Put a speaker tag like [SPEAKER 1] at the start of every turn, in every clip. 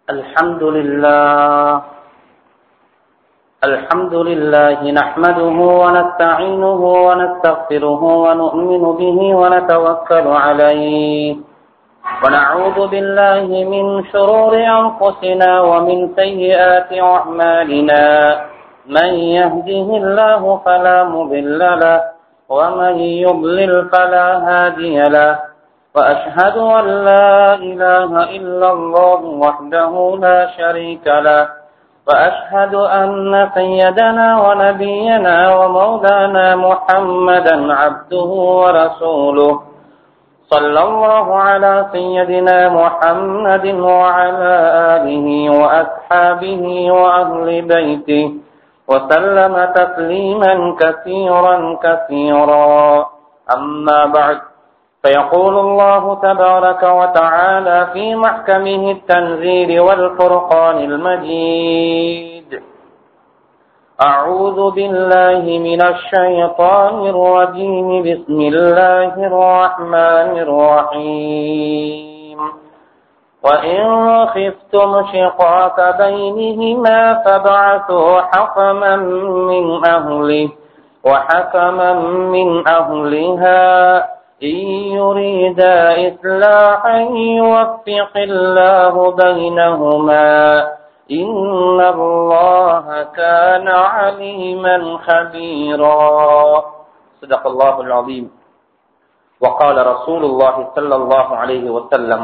[SPEAKER 1] الحمد لله الحمد لله نحمده ونستعينه ونستغفره ونؤمن به ونتوكل عليه ونعوذ بالله من شرور أنفسنا ومن سيئات أعمالنا من يهده الله فلا مضل له ومن يضلل فلا هادي له وأشهد أن لا إله إلا الله وحده لا شريك له وأشهد أن سيدنا ونبينا ومولانا محمدا عبده ورسوله صلى الله على سيدنا محمد وعلى آله وأصحابه وأهل بيته وسلم تسليما كثيرا كثيرا أما بعد فيقول الله تبارك وتعالى في محكمه التنزيل والفرقان المجيد أعوذ بالله من الشيطان الرجيم بسم الله الرحمن الرحيم وإن خفتم شقاق بينهما فابعثوا حكما من أهله وحكما من أهلها إن يريدا إصلاحا يوفق الله بينهما إن الله كان عليما خبيرا صدق الله العظيم وقال رسول الله صلى الله عليه وسلم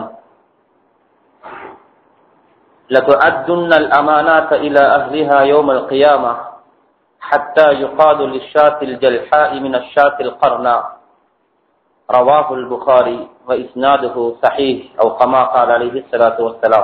[SPEAKER 1] لتؤدن الأمانات إلى أهلها يوم القيامة حتى يقال للشاة الجلحاء من الشاة القرناء رواه البخاري وإسناده صحيح أو كما قال عليه الصلاة والسلام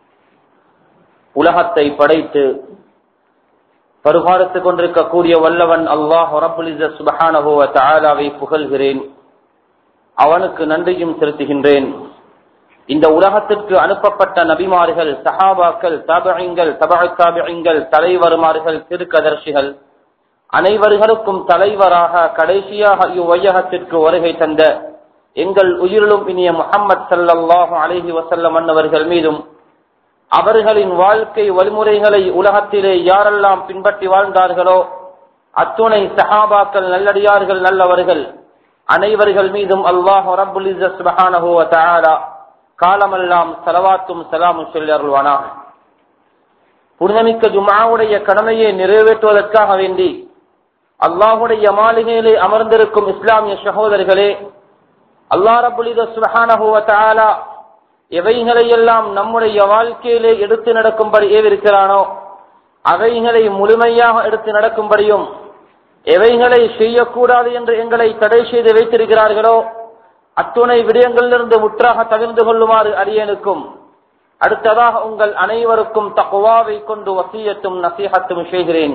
[SPEAKER 1] உலகத்தை படைத்து பருகாலத்துக் கொண்டிருக்கக்கூடிய வல்லவன் அல்லாஹ் ரபுல் சுபஹானஹுவ தாலாவை புகழ்கிறேன் அவனுக்கு நன்றியும் செலுத்துகின்றேன் இந்த உலகத்திற்கு அனுப்பப்பட்ட நபிமார்கள் சஹாபாக்கள் தாபகங்கள் தபா தாபகங்கள் தலைவருமார்கள் திருக்கதர்ஷிகள் அனைவர்களுக்கும் தலைவராக கடைசியாக இவ்வையகத்திற்கு வருகை தந்த எங்கள் உயிரிலும் இனிய முகம்மது சல்லாஹு அலஹி வசல்லம் அன்னவர்கள் மீதும் அவர்களின் வாழ்க்கை வழிமுறைகளை உலகத்திலே யாரெல்லாம் பின்பற்றி வாழ்ந்தார்களோ அத்துணை சஹாபாக்கள் நல்லடியார்கள் நல்லவர்கள் அனைவர்கள் மீதும் அல்லாஹ் ரபுல் சுபஹானஹுவ காலமெல்லாம் செலவாத்தும் சலாமும் சொல்லி அருள்வானாக புனிதமிக்க ஜுமாவுடைய கடமையை நிறைவேற்றுவதற்காக வேண்டி அல்லாஹுடைய மாளிகையிலே அமர்ந்திருக்கும் இஸ்லாமிய சகோதரர்களே அல்லா ரபுலித சுபஹானஹுவ எவைகளை எல்லாம் நம்முடைய வாழ்க்கையிலே எடுத்து நடக்கும்படி ஏவிருக்கிறானோ அவைகளை முழுமையாக எடுத்து நடக்கும்படியும் எவைகளை செய்யக்கூடாது என்று எங்களை தடை செய்து வைத்திருக்கிறார்களோ அத்துணை விடயங்களிலிருந்து முற்றாக தவிர்ந்து கொள்ளுமாறு அரியனுக்கும் அடுத்ததாக உங்கள் அனைவருக்கும் தக்குவாவை கொண்டு வசியத்தும் நசீகத்தும் செய்கிறேன்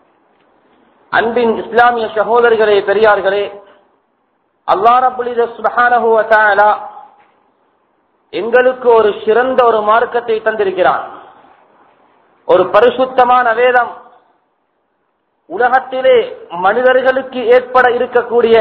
[SPEAKER 1] அன்பின் இஸ்லாமிய சகோதரிகளே பெரியார்களே அல்லா ரபுலித சுபஹானஹுவ எங்களுக்கு ஒரு சிறந்த ஒரு மார்க்கத்தை தந்திருக்கிறான் ஒரு பரிசுத்தமான வேதம் உலகத்திலே மனிதர்களுக்கு ஏற்பட இருக்கக்கூடிய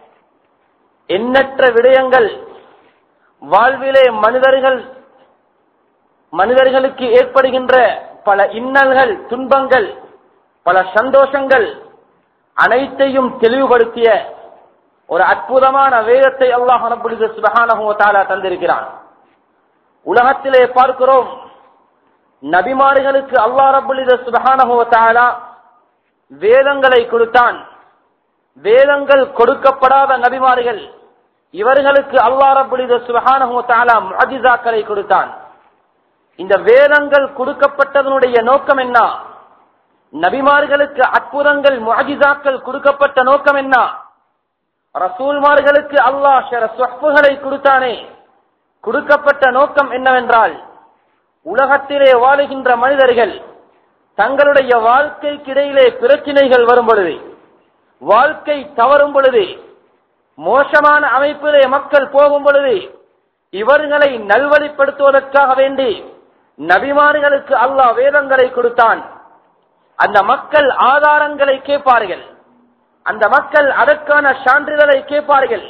[SPEAKER 1] எண்ணற்ற விடயங்கள் வாழ்விலே மனிதர்கள் மனிதர்களுக்கு ஏற்படுகின்ற பல இன்னல்கள் துன்பங்கள் பல சந்தோஷங்கள் அனைத்தையும் தெளிவுபடுத்திய ஒரு அற்புதமான வேதத்தை அல்லாஹ் சுபஹானஹுவத்தாலா தந்திருக்கிறான் உலகத்திலே பார்க்கிறோம் நபிமார்களுக்கு அல்லா ரபுல்லித சுபஹானஹுவத்தாலா வேதங்களை கொடுத்தான் வேதங்கள் கொடுக்கப்படாத நபிமார்கள் இவர்களுக்கு அல்லா ரபுல்லித சுபஹானஹுவத்தாலா மஜிசாக்களை கொடுத்தான் இந்த வேதங்கள் கொடுக்கப்பட்டதனுடைய நோக்கம் என்ன நபிமார்களுக்கு அற்புதங்கள் முஜிசாக்கள் கொடுக்கப்பட்ட நோக்கம் என்ன ரசூல்மார்களுக்கு அல்லாஹ் சொப்புகளை கொடுத்தானே கொடுக்கப்பட்ட நோக்கம் என்னவென்றால் உலகத்திலே வாழுகின்ற மனிதர்கள் தங்களுடைய வாழ்க்கைக்கு இடையிலே பிரச்சினைகள் வரும் பொழுது வாழ்க்கை தவறும் பொழுது மோசமான அமைப்பிலே மக்கள் போகும் பொழுது இவர்களை நல்வழிப்படுத்துவதற்காக வேண்டி நபிமார்களுக்கு அல்லாஹ் வேதங்களை கொடுத்தான் அந்த மக்கள் ஆதாரங்களை கேட்பார்கள் அந்த மக்கள் அதற்கான சான்றிதழை கேட்பார்கள்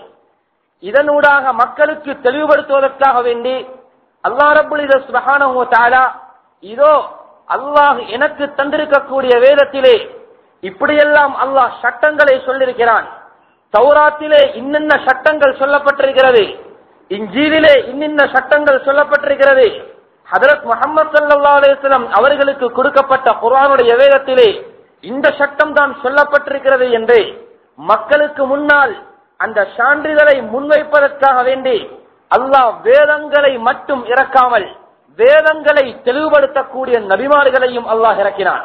[SPEAKER 1] இதனூடாக மக்களுக்கு தெளிவுபடுத்துவதற்காக வேண்டி அல்லா ரபுல் சுபஹானஹு தஆலா இதோ அல்லாஹ் எனக்கு தந்திருக்கக்கூடிய வேதத்திலே இப்படியெல்லாம் அல்லாஹ் சட்டங்களை சொல்லியிருக்கிறான் தௌராத்திலே இன்னென்ன சட்டங்கள் சொல்லப்பட்டிருக்கிறது இஞ்சீரிலே இன்னின்ன சட்டங்கள் சொல்லப்பட்டிருக்கிறது ஹதரத் முகமது சல்லா அலிஸ்லாம் அவர்களுக்கு கொடுக்கப்பட்ட குர்ஆனுடைய வேதத்திலே இந்த சட்டம் தான் சொல்லப்பட்டிருக்கிறது என்று மக்களுக்கு முன்னால் அந்த சான்றிதழை முன்வைப்பதற்காக வேண்டி அல்லாஹ் வேதங்களை மட்டும் இறக்காமல் வேதங்களை தெளிவுபடுத்தக்கூடிய நபிமார்களையும் அல்லாஹ் இறக்கினான்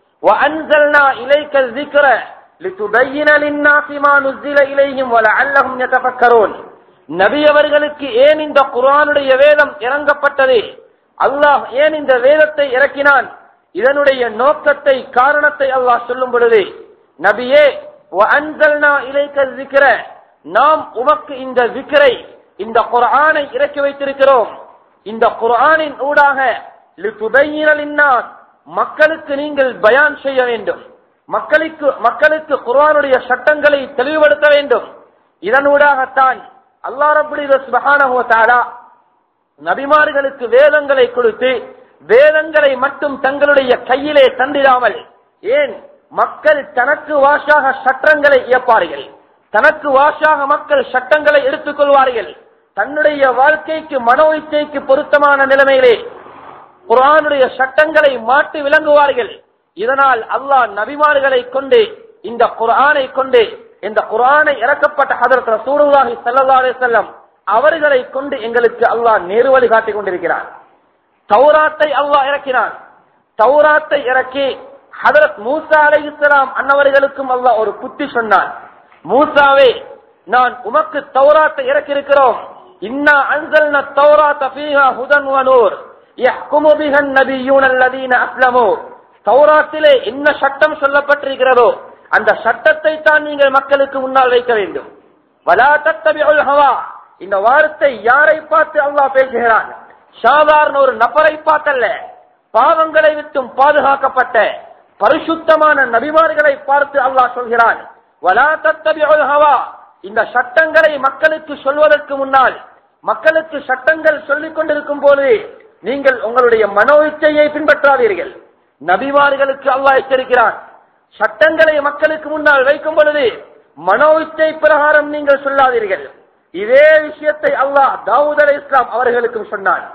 [SPEAKER 1] وأنزلنا إليك الذكر لتبين للناس ما نزل إليهم ولعلهم يتفكرون நபி அவர்களுக்கு ஏன் இந்த குர்ஆனுடைய வேதம் இறங்கப்பட்டது அல்லாஹ் ஏன் இந்த வேதத்தை இறக்கினான் இதனுடைய நோக்கத்தை காரணத்தை அல்லாஹ் சொல்லும் பொழுது நபியே وأنزلنا إليك الذكر நாம் உமக்கு இந்த விக்கரை இந்த குர்ஆனை இறக்கி வைத்திருக்கிறோம் இந்த குர்ஆனின் ஊடாக லிதுபையின லின்னாஸ் மக்களுக்கு நீங்கள் பயான் செய்ய வேண்டும் மக்களுக்கு மக்களுக்கு குர்ஆனுடைய சட்டங்களை தெளிவுபடுத்த வேண்டும் இதனூடாகத்தான் அல்லா ரபுல் சுபஹானஹு தஆலா நபிமார்களுக்கு வேதங்களை கொடுத்து வேதங்களை மட்டும் தங்களுடைய கையிலே தந்திடாமல் ஏன் மக்கள் தனக்கு வாஷாக சட்டங்களை இயப்பார்கள் தனக்கு வாஷாக மக்கள் சட்டங்களை எடுத்துக் கொள்வார்கள் தன்னுடைய வாழ்க்கைக்கு மனோ இச்சைக்கு பொருத்தமான நிலைமையிலே குரானுடைய சட்டங்களை மாற்றி விளங்குவார்கள் இதனால் அல்லாஹ் நபிமார்களை கொண்டு இந்த குரானை கொண்டு இந்த குரானை இறக்கப்பட்ட ஹதரத் ரசூலுல்லாஹி ஸல்லல்லாஹு அலைஹி வஸல்லம் அவர்களை கொண்டு எங்களுக்கு அல்லாஹ் நேரு வழி காட்டிக் கொண்டிருக்கிறார் தௌராத்தை அல்லாஹ் இறக்கினான் தௌராத்தை இறக்கி ஹதரத் மூசா அலைஹிஸ்ஸலாம் அன்னவர்களுக்கும் அல்லாஹ் ஒரு புத்தி சொன்னான் மூசாவே நான் உமக்கு தௌராத்தை இறக்கியிருக்கிறோம் இன்னா அன்சல்ன தௌராத்த ஃபீஹா ஹுதன் வ நூர் யஹ்குமு பிஹா நபியூன அல்லதீன அஸ்லமு தௌராத்திலே என்ன சட்டம் சொல்லப்பட்டிருக்கிறதோ அந்த சட்டத்தை தான் நீங்கள் மக்களுக்கு முன்னால் வைக்க வேண்டும் வலா தத்தபிஉல் ஹவா இந்த வார்த்தை யாரை பார்த்து அல்லாஹ் பேசுகிறான் சாதாரண ஒரு நபரை பார்த்தல்ல பாவங்களை விட்டும் பாதுகாக்கப்பட்ட பரிசுத்தமான நபிமார்களை பார்த்து அல்லாஹ் சொல்கிறான் வலா தத்தபிஉல் ஹவா இந்த சட்டங்களை மக்களுக்கு சொல்வதற்கு முன்னால் மக்களுக்கு சட்டங்கள் சொல்லிக் கொண்டிருக்கும் போது நீங்கள் உங்களுடைய மனோ இச்சையை பின்பற்றாதீர்கள் நபிமார்களுக்கு அல்லாஹ் எச்சரிக்கிறான் சட்டங்களை மக்களுக்கு முன்னால் வைக்கும் பொழுது மனோ இச்சை பிரகாரம் நீங்கள் சொல்லாதீர்கள் இதே விஷயத்தை அல்லாஹ் தாவூத் அலை இஸ்லாம் அவர்களுக்கும் சொன்னான்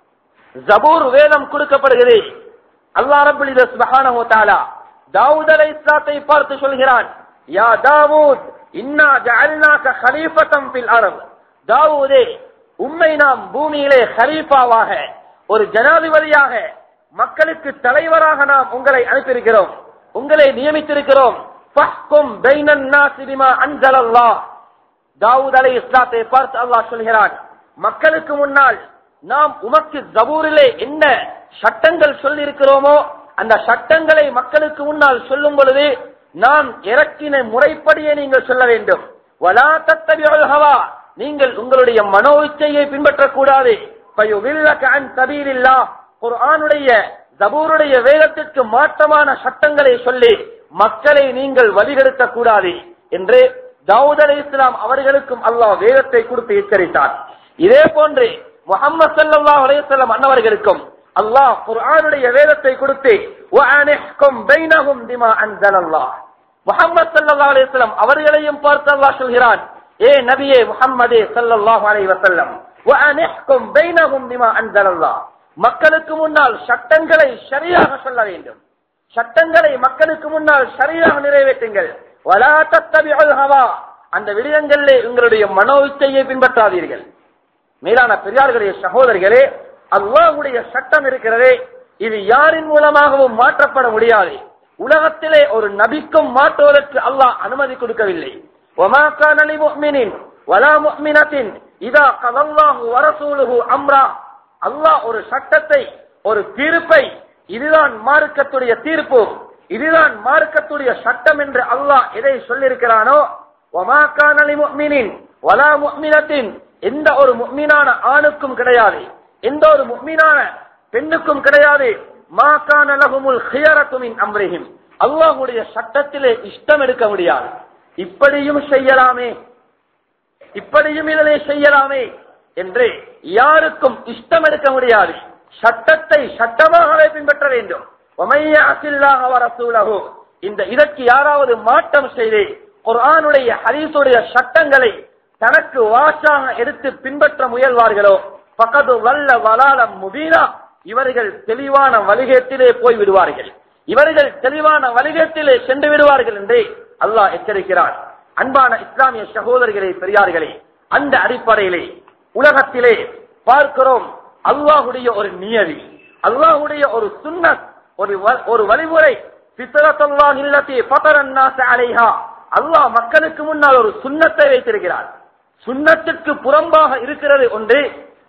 [SPEAKER 1] ஜபூர் வேதம் கொடுக்கப்படுகிறது அல்லாஹ் ரபுல் சுபஹானஹு தஆலா தாவூத் அலை இஸ்லாத்தை பார்த்து சொல்கிறான் யா தாவூத் இன்னா ஜஅல்னாக கலீஃபத்தம் ஃபில் அர்த் தாவூதே உம்மை நாம் பூமியிலே ஹலீஃபாவாக ஒரு ஜனாதிபதியாக மக்களுக்கு தலைவராக நாம் உங்களை அனுப்பியிருக்கிறோம் உங்களை நியமித்திருக்கிறோம் ஃபஹ்கும் பைனன் நாஸி பிமா அன்ஸலல்லாஹ் தாவூத் அலை இஸ்லாத்தை பார்த்து அல்லாஹ் சொல்கிறான் மக்களுக்கு முன்னால் நாம் உமக்கு ஜபூரிலே என்ன சட்டங்கள் சொல்லி இருக்கிறோமோ அந்த சட்டங்களை மக்களுக்கு முன்னால் சொல்லும் பொழுது நாம் இறக்கின முறைப்படியே நீங்கள் சொல்ல வேண்டும் வலா தத்தபியுல் ஹவா நீங்கள் உங்களுடைய மனோ இச்சையை பின்பற்றக்கூடாது குர்ஆனுடைய ஜபூருடைய வேதத்திற்கு மாற்றமான சட்டங்களை சொல்லி மக்களை நீங்கள் வழிகெடுக்க கூடாது என்று தாவூத் அலி இஸ்லாம் அவர்களுக்கும் அல்லாஹ் வேதத்தை கொடுத்து எச்சரித்தார் இதே போன்று முகமது சல்லாஹ் அலையம் அன்னவர்களுக்கும் அல்லாஹ் குர்ஆனுடைய வேதத்தை கொடுத்து முகமது சல்லா அலிஸ்லாம் அவர்களையும் பார்த்து அல்லாஹ் சொல்கிறான் ஏ நபியே முகம்மதே சல்லல்லாஹு அலைஹி வஸல்லம் வஅனிஹ்கும் பைனஹும் பிமா அன்ஸலல்லாஹ் மக்களுக்கு முன்னால் சட்டங்களை சரியாக சொல்ல வேண்டும் சட்டங்களை மக்களுக்கு முன்னால் சரியாக நிறைவேற்றுங்கள் வலா தத்தபிஉல் ஹவா அந்த விடயங்களிலே உங்களுடைய மனோ இச்சையை பின்பற்றாதீர்கள் மேலான பெரியார்களே சகோதரிகளே அல்லாஹ்வுடைய சட்டம் இருக்கிறதே இது யாரின் மூலமாகவும் மாற்றப்பட முடியாது உலகத்திலே ஒரு நபிக்கும் மாற்றுவதற்கு அல்லாஹ் அனுமதி கொடுக்கவில்லை وما كان لمؤمن ولا مؤمنة إذا قضى الله ورسوله أمرا அல்லாஹ் ஒரு சட்டத்தை ஒரு தீர்ப்பை இதுதான் மார்க்கத்துடைய தீர்ப்பு இதுதான் மார்க்கத்துடைய சட்டம் என்று அல்லாஹ் எதை சொல்லியிருக்கிறானோ وما كان لمؤمن ولا مؤمنة எந்த ஒரு முக்மீனான ஆணுக்கும் கிடையாது எந்த ஒரு முக்மீனான பெண்ணுக்கும் கிடையாது மா கான லஹுமுல் ஹியரத்து மின் அம்ரிஹிம் அல்லாஹ்வுடைய சட்டத்திலே இஷ்டம் எடுக்க முடியாது இப்படியும் செய்யலாமே இப்படியும் இதனை செய்யலாமே என்று யாருக்கும் இஷ்டம் எடுக்க முடியாது
[SPEAKER 2] சட்டத்தை சட்டமாகவே பின்பற்ற வேண்டும் ஒமையாசில்லாஹ வரசூலஹு இந்த இதற்கு யாராவது மாற்றம் செய்து குர்ஆனுடைய ஹதீஸுடைய சட்டங்களை தனக்கு வாசாக எடுத்து பின்பற்ற முயல்வார்களோ பக்கத்து வல்ல வலாலம் முபீனா இவர்கள் தெளிவான வழிகேட்டிலே போய் விடுவார்கள் இவர்கள் தெளிவான வழிகேட்டிலே சென்று விடுவார்கள் என்று அல்லாஹ் எச்சரிக்கிறார் அன்பான இஸ்லாமிய சகோதரர்களே பெரியார்களே அந்த அடிப்படையிலே உலகத்திலே பார்க்கிறோம் அல்லாஹுடைய ஒரு நியதி அல்லாஹுடைய ஒரு சுன்னத் ஒரு வ- ஒரு வழிமுறை பித்தரத்தல்லாஹ் இல்லத்தி பதரன்னாச அலைஹா அல்லாஹ் மக்களுக்கு முன்னால் ஒரு சுன்னத்தை வைத்திருக்கிறார் சுன்னத்துக்கு புறம்பாக இருக்கிறது ஒன்று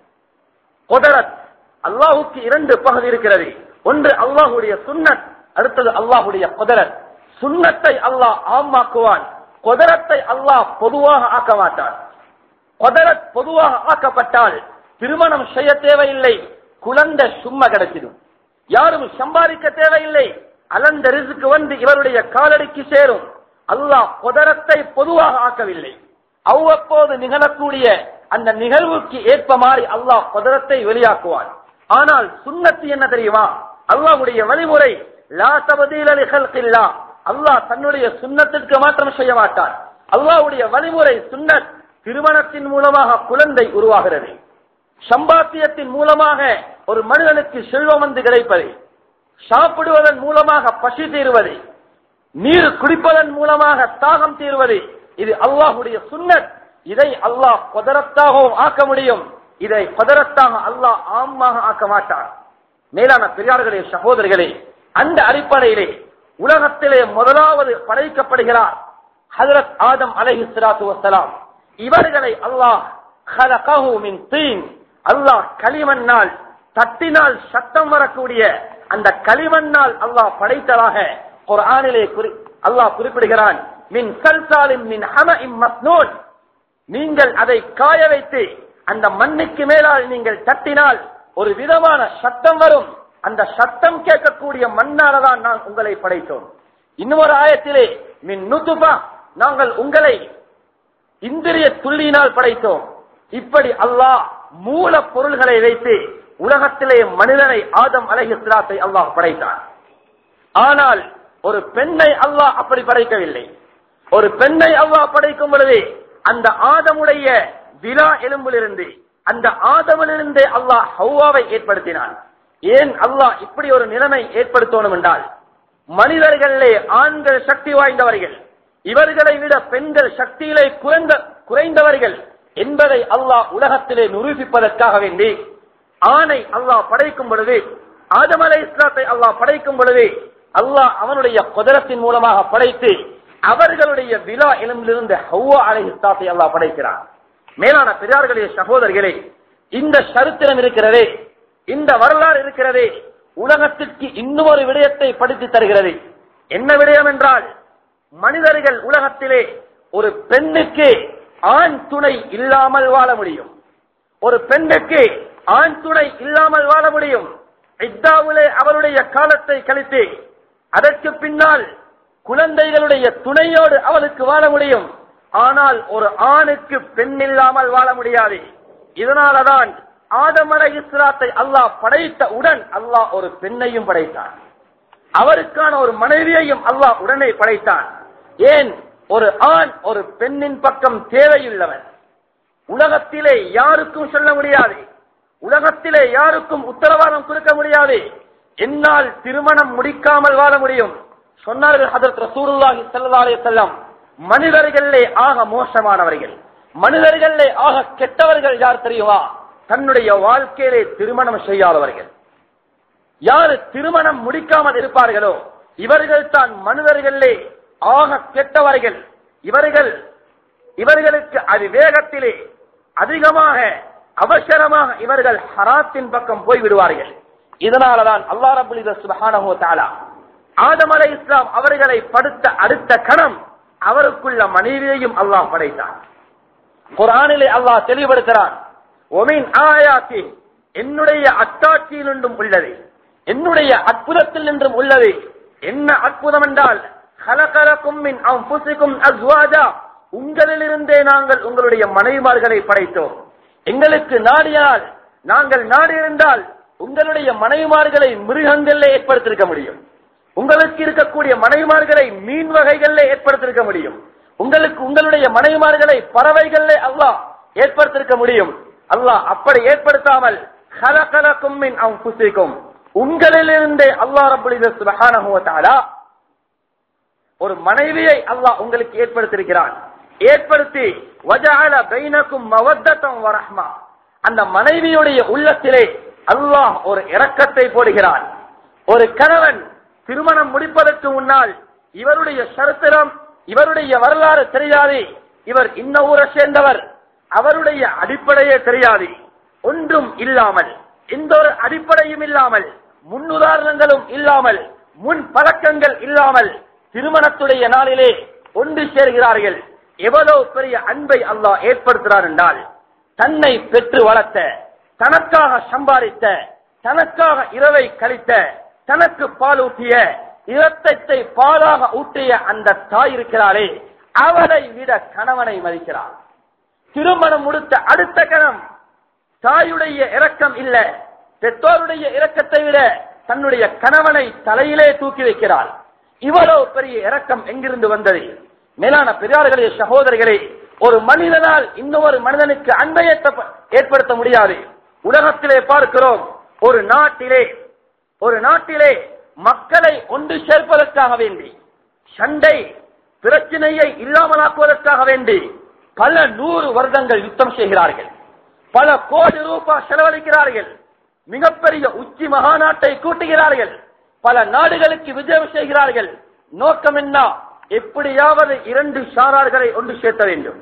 [SPEAKER 2] கொதரத் அல்லாஹுக்கு இரண்டு பகுதி இருக்கிறது ஒன்று அல்லாஹுடைய சுன்னத் அடுத்தது அல்லாஹுடைய கொதரத் சுன்னத்தை அல்லாஹ் ஆமாக்குவான் கொதரத்தை அல்லாஹ் பொதுவாக ஆக்க மாட்டான் கொதரத் பொதுவாக ஆக்கப்பட்டால் திருமணம் செய்ய தேவையில்லை குழந்தை சும்மா கிடைச்சிடும் யாரும் சம்பாதிக்க தேவையில்லை அலந்த ரிசுக்கு வந்து இவருடைய காலடிக்கு சேரும் அல்லாஹ் கொதரத்தை பொதுவாக ஆக்கவில்லை அவ்வப்போது நிகழக்கூடிய அந்த நிகழ்வுக்கு ஏற்ப மாதிரி அல்லாஹ் கொதரத்தை வெளியாக்குவான் ஆனால் சுன்னத்து என்ன தெரியுமா அல்லாஹ்வுடைய வழிமுறை லா தபதீல லிகல்கில்லா அல்லாஹ் தன்னுடைய சுன்னத்திற்கு மாற்றம் செய்ய மாட்டான் அல்லாஹ்வுடைய வழிமுறை சுன்னத் திருமணத்தின் மூலமாக குழந்தை உருவாகிறது சம்பாத்தியத்தின் மூலமாக ஒரு மனிதனுக்கு செல்வம் வந்து கிடைப்பது சாப்பிடுவதன் மூலமாக பசி தீர்வது நீர் குடிப்பதன் மூலமாக தாகம் தீர்வது இது அல்லாஹுடைய சுன்னத் இதை அல்லாஹ் கொதரத்தாகவும் ஆக்க முடியும் இதை கொதரத்தாக அல்லாஹ் ஆமாக ஆக்க மாட்டான் மேலான பெரியார்களே சகோதரர்களே அந்த அடிப்படையிலே உலகத்திலே முதலாவது படைக்கப்படுகிறார் ஹதரத் ஆதம் அலைஹி ஸலாத்து வஸலாம் இவர்களை அல்லாஹ் خلقه من طين அல்லாஹ் களிமண்ணால் தட்டினால் சத்தம் வரக்கூடிய அந்த களிமண்ணால் அல்லாஹ் படைத்ததாக குர்ஆனிலே குறி- அல்லாஹ் குறிப்பிடுகிறான் மின் சல்சாலின் மின் ஹமஇம் மஸ்னூன் நீங்கள் அதை காய வைத்து அந்த மண்ணுக்கு மேலால் நீங்கள் தட்டினால் ஒரு விதமான சத்தம் வரும் அந்த சத்தம் கேட்கக்கூடிய மண்ணாலதான் நான் உங்களை படைத்தோம் இன்னொரு ஆயத்திலே மின் நுதுபா நாங்கள் உங்களை இந்திரிய துள்ளியினால் படைத்தோம் இப்படி அல்லாஹ் மூல பொருள்களை வைத்து உலகத்திலே மனிதனை ஆதம் அலைஹிஸ்லாத்தை அல்லாஹ் படைத்தான் ஆனால் ஒரு பெண்ணை அல்லாஹ் அப்படி படைக்கவில்லை ஒரு பெண்ணை அல்லாஹ் படைக்கும் பொழுது அந்த ஆதமுடைய விழா எலும்பிலிருந்து அந்த ஆதமிலிருந்தே அல்லாஹ் ஹவ்வாவை ஏற்படுத்தினான் ஏன் அல்லாஹ் இப்படி ஒரு நிலைமை ஏற்படுத்தணும் என்றால் மனிதர்களே ஆண்கள் சக்தி வாய்ந்தவர்கள் இவர்களை விட பெண்கள் சக்தியிலே குறைந்த குறைந்தவர்கள் என்பதை அல்லாஹ் உலகத்திலே நிரூபிப்பதற்காக வேண்டி ஆணை அல்லாஹ் படைக்கும் பொழுது ஆதம் அலை இஸ்லாத்தை அல்லாஹ் படைக்கும் பொழுது அல்லாஹ் அவனுடைய குதிரத்தின் மூலமாக படைத்து அவர்களுடைய விழா எலும்பிலிருந்து ஹவ்வா அலை இஸ்லாத்தை அல்லாஹ் படைக்கிறான் மேலான பெரியார்களே சகோதரர்களே இந்த சரித்திரம் இருக்கிறதே இந்த வரலாறு இருக்கிறதே உலகத்திற்கு இன்னும் ஒரு விடயத்தை படித்து தருகிறது என்ன விடயம் என்றால் மனிதர்கள் உலகத்திலே ஒரு பெண்ணுக்கு ஆண் துணை இல்லாமல் வாழ முடியும் ஒரு பெண்ணுக்கு ஆண் துணை இல்லாமல் வாழ முடியும் இத்தாவிலே அவருடைய காலத்தை கழித்து அதற்கு பின்னால் குழந்தைகளுடைய துணையோடு அவளுக்கு வாழ முடியும் ஆனால் ஒரு ஆணுக்கு பெண் இல்லாமல் வாழ முடியாது இதனாலதான் ஆதமலை இஸ்லாத்தை அல்லாஹ் படைத்த உடன் அல்லாஹ் ஒரு பெண்ணையும் படைத்தான் அவருக்கான ஒரு மனைவியையும் அல்லாஹ் உடனே படைத்தான் ஏன் ஒரு ஆண் ஒரு பெண்ணின் பக்கம் தேவையுள்ளவன் உலகத்திலே யாருக்கும் சொல்ல முடியாது உலகத்திலே யாருக்கும் உத்தரவாதம் கொடுக்க முடியாது என்னால் திருமணம் முடிக்காமல் வாழ முடியும் சொன்னார்கள் ஹதரத் ரசூலுல்லாஹி ஸல்லல்லாஹு அலைஹி வஸல்லம் மனிதர்களே ஆக மோசமானவர்கள் மனிதர்களே ஆக கெட்டவர்கள் யார் தெரியுமா தன்னுடைய வாழ்க்கையிலே திருமணம் செய்யாதவர்கள் யாரு திருமணம் முடிக்காமல் இருப்பார்களோ இவர்கள் தான் மனிதர்களே ஆக கெட்டவர்கள் இவர்கள் இவர்களுக்கு அது வேகத்திலே அதிகமாக அவசரமாக இவர்கள் ஹராத்தின் பக்கம் போய் விடுவார்கள் இதனாலதான் அல்லா ரபுல் சுபஹானஹு தஆலா ஆதம் அலை இஸ்லாம் அவர்களை படுத்த அடுத்த கணம் அவருக்குள்ள மனைவியையும் அல்லாஹ் படைத்தான் குரானிலே அல்லாஹ் தெளிவுபடுத்துகிறான் ஒமின் ஆயாத்தி என்னுடைய அத்தாட்சியில் நின்றும் உள்ளது என்னுடைய அற்புதத்தில் நின்றும் உள்ளது என்ன அற்புதம் என்றால் கலகலக்கும் மின் அம்புசிக்கும் அஸ்வாஜா உங்களிலிருந்தே நாங்கள் உங்களுடைய மனைவிமார்களை படைத்தோம் எங்களுக்கு நாடியால் நாங்கள் நாடி இருந்தால் உங்களுடைய மனைவிமார்களை மிருகங்கள்ல ஏற்படுத்திருக்க முடியும் உங்களுக்கு இருக்கக்கூடிய மனைவிமார்களை மீன் வகைகள்ல ஏற்படுத்திருக்க முடியும் உங்களுக்கு உங்களுடைய மனைவிமார்களை பறவைகள்ல அல்லாஹ் ஏற்படுத்திருக்க முடியும் அல்லாஹ் அப்படி ஏற்படுத்தாமல் கலகலக்கும் மின் அன்புசிக்கும் உங்களிலிருந்தே அல்லாஹ் ரபுல் சுபஹானஹு வ தஆலா ஒரு மனைவியை அல்லாஹ் உங்களுக்கு ஏற்படுத்தியிருக்கிறான் ஏற்படுத்தி வஜஅல பைனக்கும் மவத்தத்தம் வரஹ்மா அந்த மனைவியுடைய உள்ளத்திலே அல்லாஹ் ஒரு இரக்கத்தை போடுகிறான் ஒரு கணவன் திருமணம் முடிப்பதற்கு முன்னால் இவருடைய சரித்திரம் இவருடைய வரலாறு தெரியாது இவர் இன்ன ஊரை சேர்ந்தவர் அவருடைய அடிப்படையே தெரியாது ஒன்றும் இல்லாமல் எந்த ஒரு அடிப்படையும் இல்லாமல் முன்னுதாரணங்களும் இல்லாமல் முன் பழக்கங்கள் இல்லாமல் திருமணத்துடைய நாளிலே ஒன்று சேர்கிறார்கள் எவ்வளவு பெரிய அன்பை அல்லாஹ் ஏற்படுத்துகிறார் என்றால் தன்னை பெற்று வளர்த்த தனக்காக சம்பாதித்த தனக்காக இரவை கழித்த தனக்கு பால் ஊட்டிய இரத்தத்தை பாலாக ஊட்டிய அந்த தாய் இருக்கிறாரே அவரை விட கணவனை மதிக்கிறார் திருமணம் முடித்த அடுத்த கணம் தாயுடைய இரக்கம் இல்ல பெற்றோருடைய இரக்கத்தை விட தன்னுடைய கணவனை தலையிலே தூக்கி வைக்கிறார் இவ்வளவு பெரிய இரக்கம் எங்கிருந்து வந்தது மேலான பெரியார்களே சகோதரிகளே ஒரு மனிதனால் இன்னொரு மனிதனுக்கு அன்பை ஏற்ப- ஏற்படுத்த முடியாது உலகத்திலே பார்க்கிறோம் ஒரு நாட்டிலே ஒரு நாட்டிலே மக்களை ஒன்று சேர்ப்பதற்காக வேண்டி சண்டை பிரச்சனையை இல்லாமலாக்குவதற்காக வேண்டி பல நூறு வருடங்கள் யுத்தம் செய்கிறார்கள் பல கோடி ரூபாய் செலவழிக்கிறார்கள் மிகப்பெரிய உச்சி மகாநாட்டை கூட்டுகிறார்கள் பல நாடுகளுக்கு விஜயம் செய்கிறார்கள் நோக்கம் என்ன எப்படியாவது இரண்டு சாரார்களை ஒன்று சேர்த்த வேண்டும்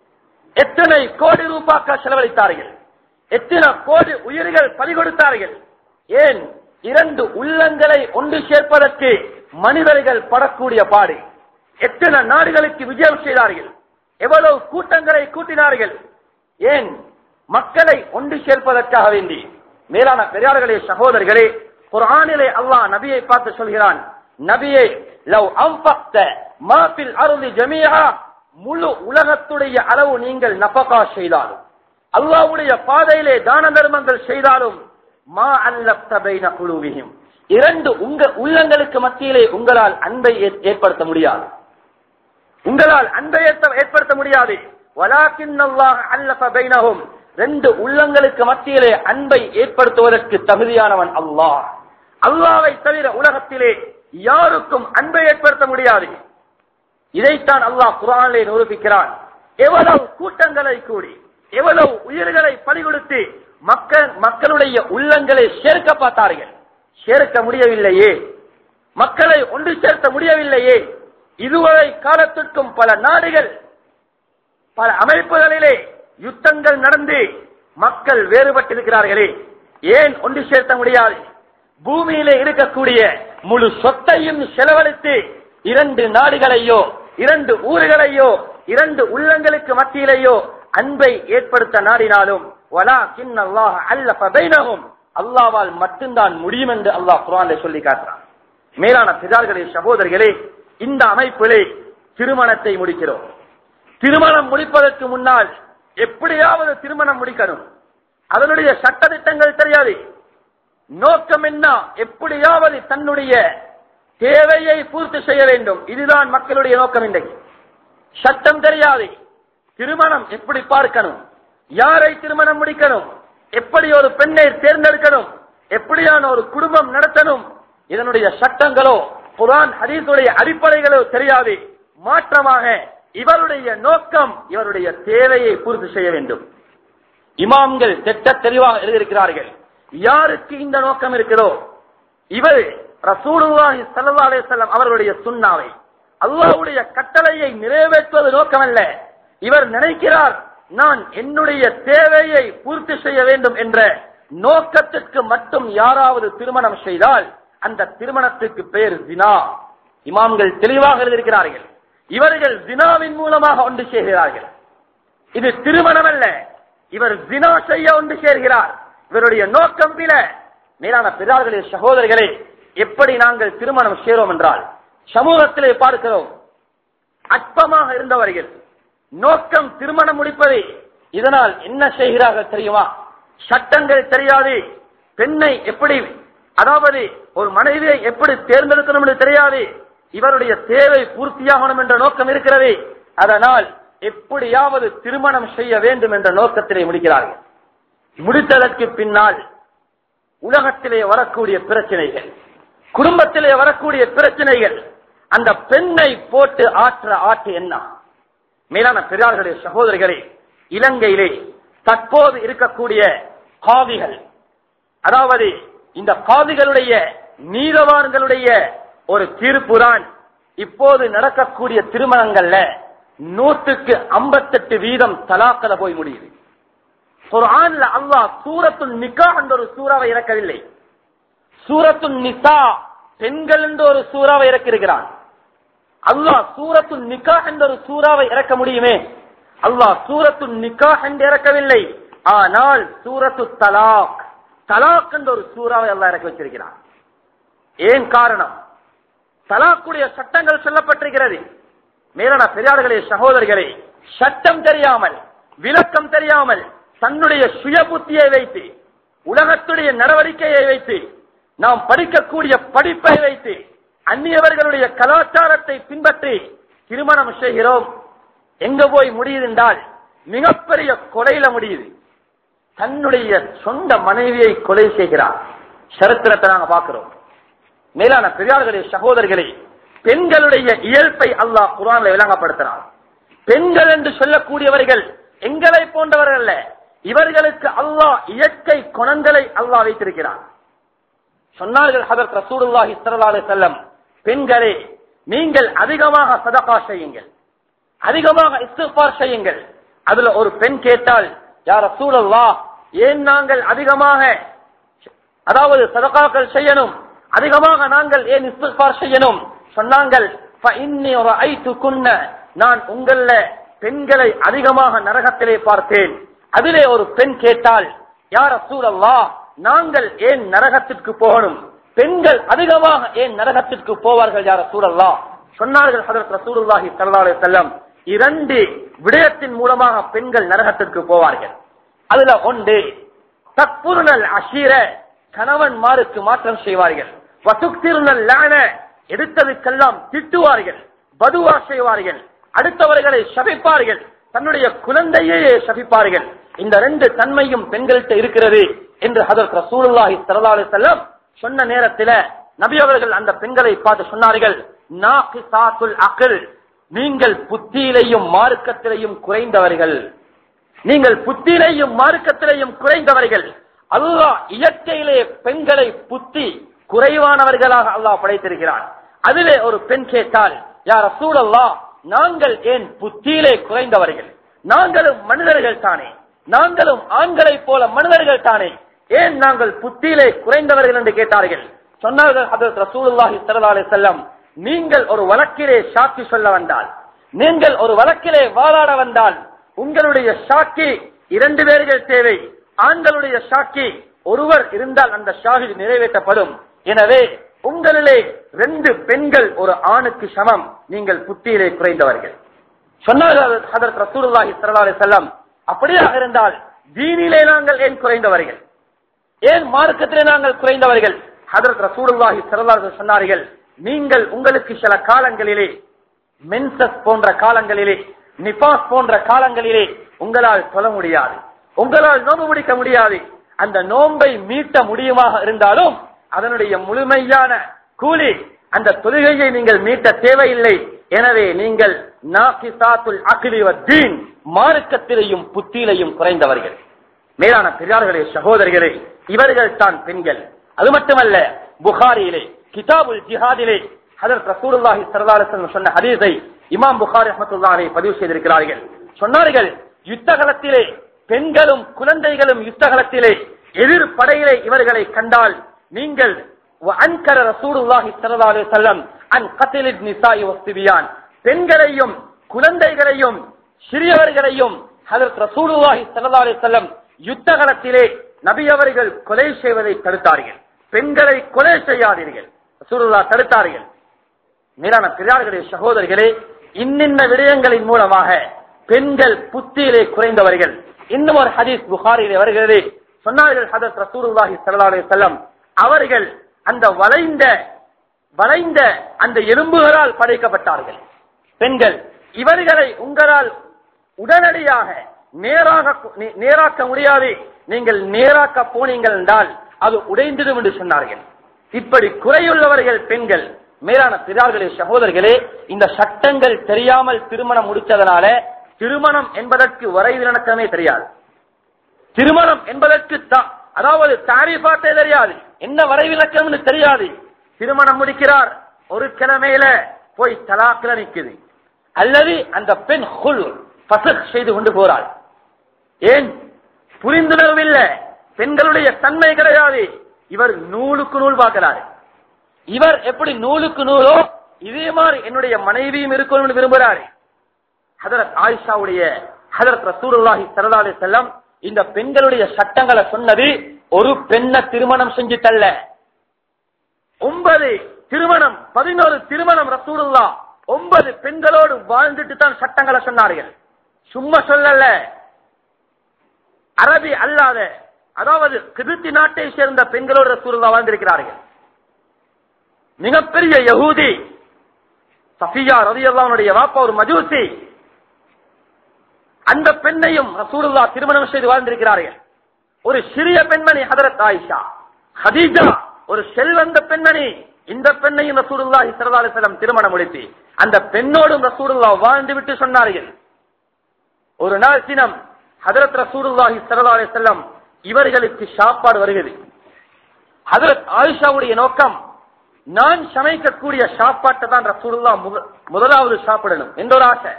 [SPEAKER 2] எத்தனை கோடி ரூபாய்க்கு செலவழித்தார்கள் எத்தனை கோடி உயிர்கள் பலி கொடுத்தார்கள் ஏன் இரண்டு உள்ளங்களை ஒன்று சேர்ப்பதற்கு மனிதர்கள் படக்கூடிய பாடு எத்தனை நாடுகளுக்கு விஜயம் செய்தார்கள் எவ்வளவு கூட்டங்களை கூட்டினார்கள் ஏன் மக்களை ஒன்று சேர்ப்பதற்காக வேண்டி மேலான பெரியார்களே சகோதரர்களே குர்ஆனிலே அல்லாஹ் நபியை பார்த்து சொல்கிறான் நபியே லவ் அம்பக்த மாபில் அருளி ஜமீஆ முழு உலகத்துடைய அளவு நீங்கள் நபகா செய்தாலும் அல்லாஹ்வுடைய பாதையிலே தான தர்மங்கள் செய்தாலும் மா அல்லப்த பைன குழுவியும் இரண்டு உங்க உள்ளங்களுக்கு மத்தியிலே உங்களால் அன்பை ஏற்- ஏற்படுத்த முடியாது உங்களால் அன்பை ஏற்ப- ஏற்படுத்த முடியாது வலாக்கின் அல்லாஹ் அல்லஃப பைனஹும் ரெண்டு உள்ளங்களுக்கு மத்தியிலே அன்பை ஏற்படுத்துவதற்கு தகுதியானவன் அல்லாஹ் அல்லாவை தவிர உலகத்திலே யாருக்கும் அன்பை ஏற்படுத்த முடியாது இதைத்தான் அல்லாஹ் குரானிலே நிரூபிக்கிறான் எவ்வளவு கூட்டங்களை கூடி எவ்வளவு உயிர்களை பலி கொடுத்து மக்கள் மக்களுடைய உள்ளங்களை சேர்க்க பார்த்தார்கள் சேர்க்க முடியவில்லையே மக்களை ஒன்று சேர்த்த முடியவில்லையே இதுவரை காலத்திற்கும் பல நாடுகள் பல அமைப்புகளிலே யுத்தங்கள் நடந்து மக்கள் வேறுபட்டிருக்கிறார்களே ஏன் ஒன்று சேர்த்த முடியாது பூமியிலே இருக்கக்கூடிய முழு சொத்தையும் செலவழித்து இரண்டு நாடுகளையோ இரண்டு ஊர்களையோ இரண்டு உள்ளங்களுக்கு மத்தியிலேயோ அன்பை ஏற்படுத்த நாடினாலும் வலா அல்லாஹ் அல்லஃப பைனஹும் அல்லாவால் மட்டும்தான் முடியும் என்று அல்லாஹ் குர்ஆனிலே சொல்லி காட்டுறான் மேலான பிதார்களே சகோதரர்களே இந்த அமைப்பிலே திருமணத்தை முடிக்கிறோம் திருமணம் முடிப்பதற்கு முன்னால் எப்படியாவது திருமணம் முடிக்கணும் அதனுடைய சட்டதிட்டங்கள் தெரியாது நோக்கம் என்ன எப்படியாவது தன்னுடைய தேவையை பூர்த்தி செய்ய வேண்டும் இதுதான் மக்களுடைய நோக்கம் இன்றைக்கு சட்டம் தெரியாது திருமணம் எப்படி பார்க்கணும் யாரை திருமணம் முடிக்கணும் எப்படி ஒரு பெண்ணை தேர்ந்தெடுக்கணும் எப்படியான ஒரு குடும்பம் நடத்தணும் இதனுடைய சட்டங்களோ குரான் ஹதீஸுடைய அடிப்படைகளோ தெரியாது மாற்றமாக இவருடைய நோக்கம் இவருடைய தேவையை பூர்த்தி செய்ய வேண்டும் இமாம்கள் திட்ட தெளிவாக எழுதியிருக்கிறார்கள் யாருக்கு இந்த நோக்கம் இருக்கிறதோ இவர் ரசூலுல்லாஹி ஸல்லல்லாஹு அலைஹி வஸல்லம் அவர்களுடைய சுன்னாவை அல்லாஹ்வுடைய கட்டளையை நிறைவேற்றுவது நோக்கமல்ல இவர் நினைக்கிறார் நான் என்னுடைய தேவையை பூர்த்தி செய்ய வேண்டும் என்ற நோக்கத்திற்கு மட்டும் யாராவது திருமணம் செய்தால் அந்த திருமணத்துக்கு பெயர் ஜினா இமாம்கள் தெளிவாக எழுதியிருக்கிறார்கள் இவர்கள் ஜினாவின் மூலமாக ஒன்று செய்கிறார்கள் இது திருமணம் அல்ல இவர் ஜினா செய்ய ஒன்று சேர்கிறார் இவருடைய நோக்கம் பில மேலான பிறார்களே சகோதரர்களே எப்படி நாங்கள் திருமணம் செய்கிறோம் என்றால் சமூகத்திலே பார்க்கிறோம் அற்பமாக இருந்தவர்கள் நோக்கம் திருமணம் முடிப்பது இதனால் என்ன செய்கிறார்கள் தெரியுமா சட்டங்கள் தெரியாது பெண்ணை எப்படி அதாவது ஒரு மனைவியை எப்படி தேர்ந்தெடுக்கணும் என்று தெரியாது இவருடைய தேவை பூர்த்தியாகணும் என்ற நோக்கம் இருக்கிறது அதனால் எப்படியாவது திருமணம் செய்ய வேண்டும் என்ற நோக்கத்திலே முடிக்கிறார்கள் முடித்ததற்கு பின்னால் உலகத்திலே வரக்கூடிய பிரச்சனைகள் குடும்பத்திலே வரக்கூடிய பிரச்சனைகள் அந்த பெண்ணை போட்டு ஆற்ற ஆற்று என்ன மேலான பெரியார்களுடைய சகோதரிகளே இலங்கையிலே தற்போது இருக்கக்கூடிய காவிகள் அதாவது இந்த காவிகளுடைய நீதவான்களுடைய ஒரு தீர்ப்புதான் இப்போது நடக்கக்கூடிய திருமணங்கள்ல நூற்றுக்கு ஐம்பத்தெட்டு வீதம் தலாக்கல போய் முடியுது குர்ஆன்ல அல்லாஹ் சூரத்துல் நிக்கா என்ற ஒரு சூறாவை இறக்கவில்லை சூரத்துல் நிசா பெண்கள் என்ற ஒரு சூறாவை இறக்கிருக்கிறான் அல்லாஹ் சூரத்துல் நிக்கா என்ற ஒரு சூறாவை இறக்க முடியுமே அல்லாஹ் சூரத்துல் நிக்கா என்று இறக்கவில்லை ஆனால் சூரத்து தலாக் தலாக் என்ற ஒரு சூறாவை அல்லாஹ் இறக்கி வச்சிருக்கிறான் ஏன் காரணம் தலாக்குடைய சட்டங்கள் சொல்லப்பட்டிருக்கிறது மேலான பெரியார்களே சகோதரர்களே சட்டம் தெரியாமல் விளக்கம் தெரியாமல் தன்னுடைய சுய புத்தியை வைத்து உலகத்துடைய நடவடிக்கையை வைத்து நாம் படிக்கக்கூடிய படிப்பை வைத்து அந்நியவர்களுடைய கலாச்சாரத்தை பின்பற்றி திருமணம் செய்கிறோம் எங்க போய் முடியுது என்றால் மிகப்பெரிய கொலையில முடியுது தன்னுடைய சொந்த மனைவியை கொலை செய்கிறார் சரித்திரத்தை நாங்க பார்க்கிறோம் மேலான பெரியார்களே சகோதரர்களே பெண்களுடைய இயல்பை அல்லாஹ் குரான்ல விளங்கப்படுத்தினார் பெண்கள் என்று சொல்லக்கூடியவர்கள் எங்களை போன்றவர்கள் அல்ல இவர்களுக்கு அல்லாஹ் இயற்கை குணங்களை அல்லாஹ் வைத்திருக்கிறார் சொன்னார்கள் ஹதரத் ரசூலுல்லாஹி ஸல்லல்லாஹு அலைஹி வஸல்லம் பெண்களே நீங்கள் அதிகமாக சதகா செய்யுங்கள் அதிகமாக இஸ்திஃபார் செய்யுங்கள் அதுல ஒரு பெண் கேட்டால் யார் ரசூலுல்லாஹ் ஏன் நாங்கள் அதிகமாக அதாவது சதகாக்கள் செய்யணும் அதிகமாக நாங்கள் ஏன் இஸ்திஃபார் செய்யணும் சொன்னாங்கள் "ஃபஇன்னி ரஅய்துகுன்ன", நான் உங்கள பெண்களை அதிகமாக நரகத்திலே பார்த்தேன் அதிலே ஒரு பெண் கேட்டால் யார் ரசூலல்லா நாங்கள் ஏன் நரகத்திற்கு போகணும் பெண்கள் அதிகமாக ஏன் நரகத்திற்கு போவார்கள் யார் ரசூலல்லா சொன்னார்கள் ஹதரத் ரசூலுல்லாஹி ஸல்லல்லாஹு அலைஹி வஸல்லம் இரண்டு விடயத்தின் மூலமாக பெண்கள் நரகத்திற்கு போவார்கள் அதுல ஒன்று தற்புருணல் அஷீர கணவன்மாருக்கு மாற்றம் செய்வார்கள் வசுக்திருநல் லான எடுத்ததுக்கெல்லாம் திட்டுவார்கள் பதுவா செய்வார்கள் அடுத்தவர்களை சபிப்பார்கள் தன்னுடைய குழந்தையே சபிப்பார்கள் இந்த ரெண்டு தன்மையும் பெண்கள்கிட்ட இருக்கிறது என்று ஹதரத் ரசூலுல்லாஹி ஸல்லல்லாஹு அலைஹி வஸல்லம் சொன்ன நேரத்தில் நபி அவர்கள் அந்த பெண்களை பார்த்து சொன்னார்கள் நாகிசாத்துல் அக்ல் நீங்கள் புத்தியிலையும் மார்க்கத்திலையும் குறைந்தவர்கள் நீங்கள் புத்தியிலையும் மார்க்கத்திலையும் குறைந்தவர்கள் அல்லாஹ் இயற்கையிலே பெண்களை புத்தி குறைவானவர்களாக அல்லாஹ் படைத்திருக்கிறான் அதிலே ஒரு பெண் கேட்டால் யார் ரசூலல்லா நாங்கள் ஏன் புத்தியிலே குறைந்தவர்கள் நாங்களும் மனிதர்கள் தானே நாங்களும் ஆண்களைப் போல மனிதர்கள் தானே ஏன் நாங்கள் புத்தியிலே குறைந்தவர்கள் என்று கேட்டார்கள் சொன்னார்கள் ஹதரத் ரசூலுல்லாஹி ஸல்லல்லாஹு அலைஹி வஸல்லம் நீங்கள் ஒரு வழக்கிலே சாட்சி சொல்ல வந்தால் நீங்கள் ஒரு வழக்கிலே வாதாட வந்தால் உங்களுடைய சாட்சி இரண்டு பேர்கள் தேவை ஆண்களுடைய சாட்சி ஒருவர் இருந்தால் அந்த ஷாஹித் நிறைவேற்றப்படும் எனவே உங்களிலே ரெண்டு பெண்கள் ஒரு ஆணுக்கு சமம் நீங்கள் புத்தியிலே குறைந்தவர்கள் சொன்னார்கள் ஹதரத் ரசூலுல்லாஹி ஸல்லல்லாஹு அலைஹி வஸல்லம் அப்படியாக இருந்தால் தீனிலே நாங்கள் ஏன் குறைந்தவர்கள் ஏன் மார்க்கத்திலே நாங்கள் குறைந்தவர்கள் ஹதரத் ரசூலுல்லாஹி ஸல்லல்லாஹு அலைஹி சொன்னார்கள் நீங்கள் உங்களுக்கு சில காலங்களிலே மென்சஸ் போன்ற காலங்களிலே நிபாஸ் போன்ற காலங்களிலே உங்களால் சொல்ல முடியாது உங்களால் நோம்பு பிடிக்க முடியாது அந்த நோன்பை மீட்ட முடியுமாக இருந்தாலும் அதனுடைய முழுமையான கூலி அந்த தொழுகையை நீங்கள் மீட்ட தேவையில்லை எனவே நீங்கள் நாகிசாத்துல் அக்லி வத்தீன் மார்க்கத்திலேயும் புத்தியிலையும் குறைந்தவர்கள் மேலான பெரியார்களே சகோதரிகளே இவர்கள் தான் பெண்கள் அது மட்டுமல்ல புகாரியிலே கிதாபுல் ஜிஹாதிலே ஹதரத் ரசூலுல்லாஹி ஸல்லல்லாஹு அலைஹி வஸல்லம் சொன்ன ஹதீஸை இமாம் புகாரி ரஹ்மத்துல்லாஹி அலைஹி பதிவு செய்திருக்கிறார்கள் சொன்னார்கள் யுத்தகலத்திலே பெண்களும் குழந்தைகளும் யுத்தகலத்திலே எதிர்படையிலே இவர்களை கண்டால் நீங்கள் அன்கர ரசூலுல்லாஹி ஸல்லல்லாஹு அலைஹி வஸல்லம் அன் கத்லின் நிசாஇ வஸ்திபியான் பெண்களையும் குழந்தைகளையும் சிறியவர்களையும் ஹதரத் ரசூலுல்லாஹி ஸல்லல்லாஹு அலைஹி வஸல்லம் யுத்தகலத்திலே நபி அவர்கள் கொலை செய்வதை தடுத்தார்கள் பெண்களை கொலை செய்யாதீர்கள் ரசூலுல்லாஹ் தடுத்தார்கள் மேலான பிறார்களே சகோதரிகளே இன்னின்ன விடயங்களின் மூலமாக பெண்கள் புத்தியிலே குறைந்தவர்கள் இன்னும் ஒரு ஹதீஸ் புகாரிலே வருகிறது சொன்னார்கள் ஹதரத் ரசூலுல்லாஹி ஸல்லல்லாஹு அலைஹி வஸல்லம் அவர்கள் அந்த வளைந்த வளைந்த அந்த எலும்புகளால் படைக்கப்பட்டார்கள் பெண்கள் இவர்களை உங்களால் உடனடியாக நேராக நே- நேராக்க முடியாது நீங்கள் நேராக்க போனீங்கள் என்றால் அது உடைந்திடும் என்று சொன்னார்கள் இப்படி குறையுள்ளவர்கள் பெண்கள் மேலான பிதார்களே சகோதரர்களே இந்த சட்டங்கள் தெரியாமல் திருமணம் முடித்ததனால திருமணம் என்பதற்கு வரைவிலக்கணமே தெரியாது திருமணம் என்பதற்கு தா- அதாவது தாரிஃபாட்டே தெரியாது என்ன வரைவிலக்கம்னு தெரியாது திருமணம் முடிக்கிறார் ஒரு கிழமையில போய் தலாக்கில நிக்குது அல்லது அந்த பெண் ஹுல் பசக் செய்து கொண்டு போறாள் ஏன் புரிந்துணர்வு இல்ல பெண்களுடைய தன்மை கிடையாது இவர் நூலுக்கு நூல் பார்க்கிறாரு இவர் எப்படி நூலுக்கு நூலோ இதே மாதிரி என்னுடைய மனைவியும் இருக்கணும்னு விரும்புகிறாரு ஹதரத் ஆயிஷாவுடைய ஹதரத் ரசூலுல்லாஹி ஸல்லல்லாஹு அலைஹி வஸல்லம் இந்த பெண்களுடைய சட்டங்களை சொன்னது ஒரு பெண்ணை திருமணம் செஞ்சு தள்ள ஒன்பது திருமணம் பதினோரு திருமணம் ரசூலுல்லா ஒன்பது பெண்களோடு வாழ்ந்துட்டு தான் சட்டங்களை சொன்னார்கள் சும்மா சொல்லல அரபி அல்லாத அதாவது கிருத்தி நாட்டை சேர்ந்த பெண்களோடு ரசூலுல்லா வாழ்ந்திருக்கிறார்கள் மிகப்பெரிய யகூதி சஃபியா ரதியல்லாவுடைய வாப்பா ஒரு மஜூசி அந்த பெண்ணையும் ரசூலுல்லா திருமணம் செய்து வாழ்ந்திருக்கிறார்கள் ஒரு சிறிய பெண்மணி ஹதரத் ஆயிஷா ஹதீஜா ஒரு செல்வந்த பெண்மணி இந்த பெண்ணையும் ரசூலுல்லாஹி ஸல்லல்லாஹு அலைஹி வஸல்லம் திருமணம் முடித்து அந்த பெண்ணோடும் ரசூலுல்லா வாழ்ந்து விட்டு சொன்னார்கள் ஒரு நாள் தினம் ஹதரத் ரசூலுல்லாஹி ஸல்லல்லாஹு அலைஹி வஸல்லம் இவர்களுக்கு சாப்பாடு வருகிறது ஹதரத் ஆயிஷாவுடைய நோக்கம் நான் சமைக்கக்கூடிய சாப்பாட்டை தான் ரசூலுல்லா முத- முதலாவது சாப்பிடணும் என்ற ஒரு ஆசை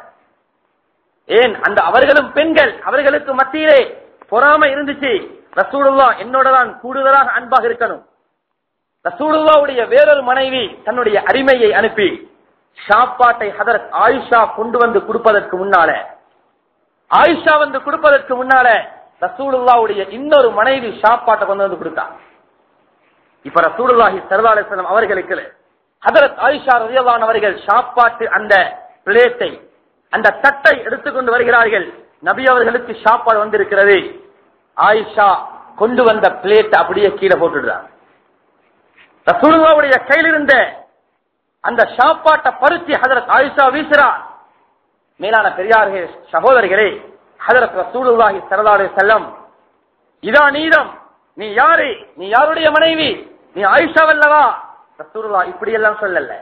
[SPEAKER 2] ஏன் அந்த அவர்களும் பெண்கள் அவர்களுக்கு மத்தியிலே பொறாமை இருந்துச்சு ரசூலுல்லா என்னோட தான் கூடுதலாக அன்பாக இருக்கணும் ரசூலுல்லாவுடைய வேறொரு மனைவி தன்னுடைய அடிமையை அனுப்பி சாப்பாட்டை ஹதரத் ஆயிஷா கொண்டு வந்து கொடுப்பதற்கு முன்னால ஆயிஷா வந்து கொடுப்பதற்கு முன்னால ரசூலுல்லாவுடைய இன்னொரு மனைவி சாப்பாட்டை கொண்டு வந்து கொடுத்தார் இப்ப ரசூலுல்லாஹி ஸல்லல்லாஹு அலைஹி வஸல்லம் அவர்களுக்கு ஹதரத் ஆயிஷா ரலியல்லாஹு அவர்கள் சாப்பாட்டு அந்த பிளேட்டை அந்த தட்டை எடுத்துக்கொண்டு வருகிறார்கள் நபி அவர்களுக்கு சாப்பாடு வந்திருக்கிறது ஆயிஷா கொண்டு வந்த பிளேட் அப்படியே கீழே போட்டுடுறார் ரசூலுல்லாவுடைய கையில் இருந்த அந்த சாப்பாட்டை பருத்தி ஹதரத் ஆயிஷா வீசுறார் மேலான பெரியார்களே சகோதரிகளே ஹதரத் ரசூலுல்லாஹி ஸல்லல்லாஹு அலைஹி வஸல்லம் இதா நீதம் நீ யாரு நீ யாருடைய மனைவி நீ ஆயிஷாவல்லவா ரசூலுல்லா இப்படி எல்லாம் சொல்லல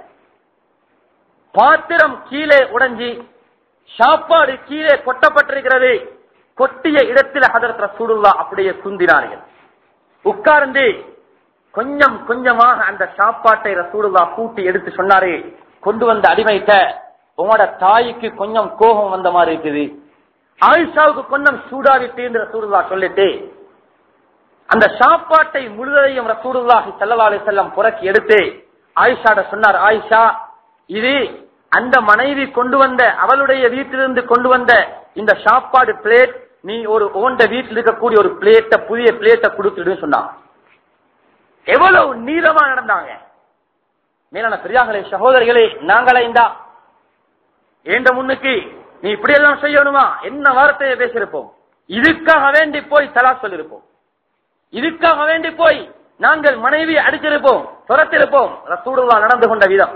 [SPEAKER 2] பாத்திரம் கீழே உடைஞ்சி சாப்பாடு கீழே கொட்டப்பட்டிருக்கிறது கொட்டிய இடத்தில் ஹதரத் ரசூலுல்லா அப்படியே குந்தினார்கள் உட்கார்ந்து கொஞ்சம் கொஞ்சமாக அந்த சாப்பாட்டை ரசூலுல்லா கூட்டி எடுத்து சொன்னாரு கொண்டு வந்த அடிமைட்ட உங்களோட தாய்க்கு கொஞ்சம் கோபம் வந்த மாதிரி இருக்குது ஆயிஷாவுக்கு கொஞ்சம் சூடாவிட்டு என்று ரசூலுல்லா சொல்லிட்டு அந்த சாப்பாட்டை முழுவதையும் ரசூலுல்லாஹி ஸல்லல்லாஹு அலைஹி வஸல்லம் புறக்கி எடுத்து ஆயிஷாட சொன்னார் ஆயிஷா இது அந்த மனைவி கொண்டு வந்த அவளுடைய வீட்டிலிருந்து கொண்டு வந்த இந்த சாப்பாடு பிளேட் நீ ஒரு ஓண்ட வீட்டில் இருக்கக்கூடிய ஒரு பிளேட்ட புதிய பிளேட்டை கொடுத்துடுன்னு சொன்னான் எவ்வளவு நீளமா நடந்தாங்க மேலான பெரியார்களே சகோதரிகளே நாங்களே இந்தா ஏண்ட முன்னுக்கு நீ இப்படி எல்லாம் செய்யணுமா என்ன வார்த்தையை பேசியிருப்போம் இதுக்காக வேண்டி போய் தலா சொல்லிருப்போம் இதுக்காக வேண்டி போய் நாங்கள் மனைவி அடிச்சிருப்போம் துரத்திருப்போம் ரசூடுல்லா நடந்து கொண்ட விதம்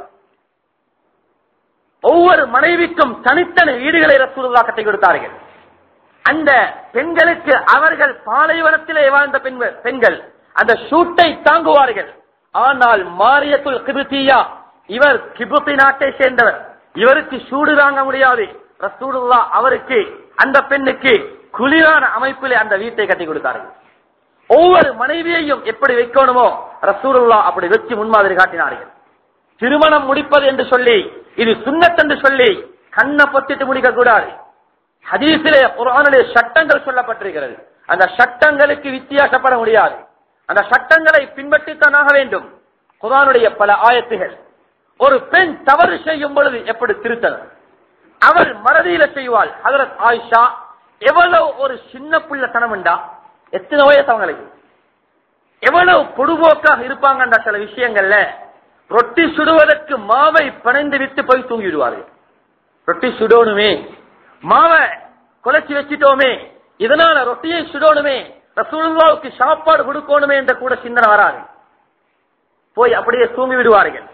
[SPEAKER 2] ஒவ்வொரு மனைவிக்கும் தனித்தனி வீடுகளை ரசூலுல்லா கட்டி கொடுத்தார்கள் அந்த பெண்களுக்கு அவர்கள் பாலைவனத்திலே வாழ்ந்த பெண்கள் பெண்கள் அந்த சூட்டை தாங்குவார்கள் ஆனால் மாரியத்துல் கிருத்தியா இவர் கிபுத்தி நாட்டை சேர்ந்தவர் இவருக்கு சூடு தாங்க முடியாது ரசூலுல்லா அவருக்கு அந்த பெண்ணுக்கு குளிரான அமைப்பிலே அந்த வீட்டை கட்டி கொடுத்தார்கள் ஒவ்வொரு மனைவியையும் எப்படி வைக்கணுமோ ரசூலுல்லா அப்படி வச்சு முன்மாதிரி காட்டினார்கள் திருமணம் முடிப்பது என்று சொல்லி இது சுண்ணத் என்று சொல்லி கண்ணை பொத்திட்டு முடிக்க கூடாது ஹதீஸிலே குரானிலே சட்டங்கள் சொல்லப்பட்டிருக்கிறது அந்த சட்டங்களுக்கு வித்தியாசப்பட முடியாது அந்த சட்டங்களை பின்பற்றித்தான் ஆக வேண்டும் குரானுடைய பல ஆயத்துகள் ஒரு பெண் தவறு செய்யும் பொழுது எப்படி திருத்தணும் அவள் மறதியில செய்வாள் ஹதரத் ஆயிஷா எவ்வளவு ஒரு சின்ன புள்ள தனமுண்டா எத்தனை வயசு அவங்களுக்கு எவ்வளவு பொடுபோக்காக இருப்பாங்கன்ற சில விஷயங்கள்ல ரொட்டி சுடுவதற்கு மாவை பிணைந்து விட்டு போய் தூங்கிடுவார்கள் ரொட்டி சுடணுமே மாவை குலைச்சி வச்சிட்டோமே இதனால ரொட்டியை சுடணுமே ரசூலுல்லாவுக்கு சாப்பாடு கொடுக்கணுமே என்ற கூட சிந்தனை வராது போய் அப்படியே தூங்கி விடுவார்கள்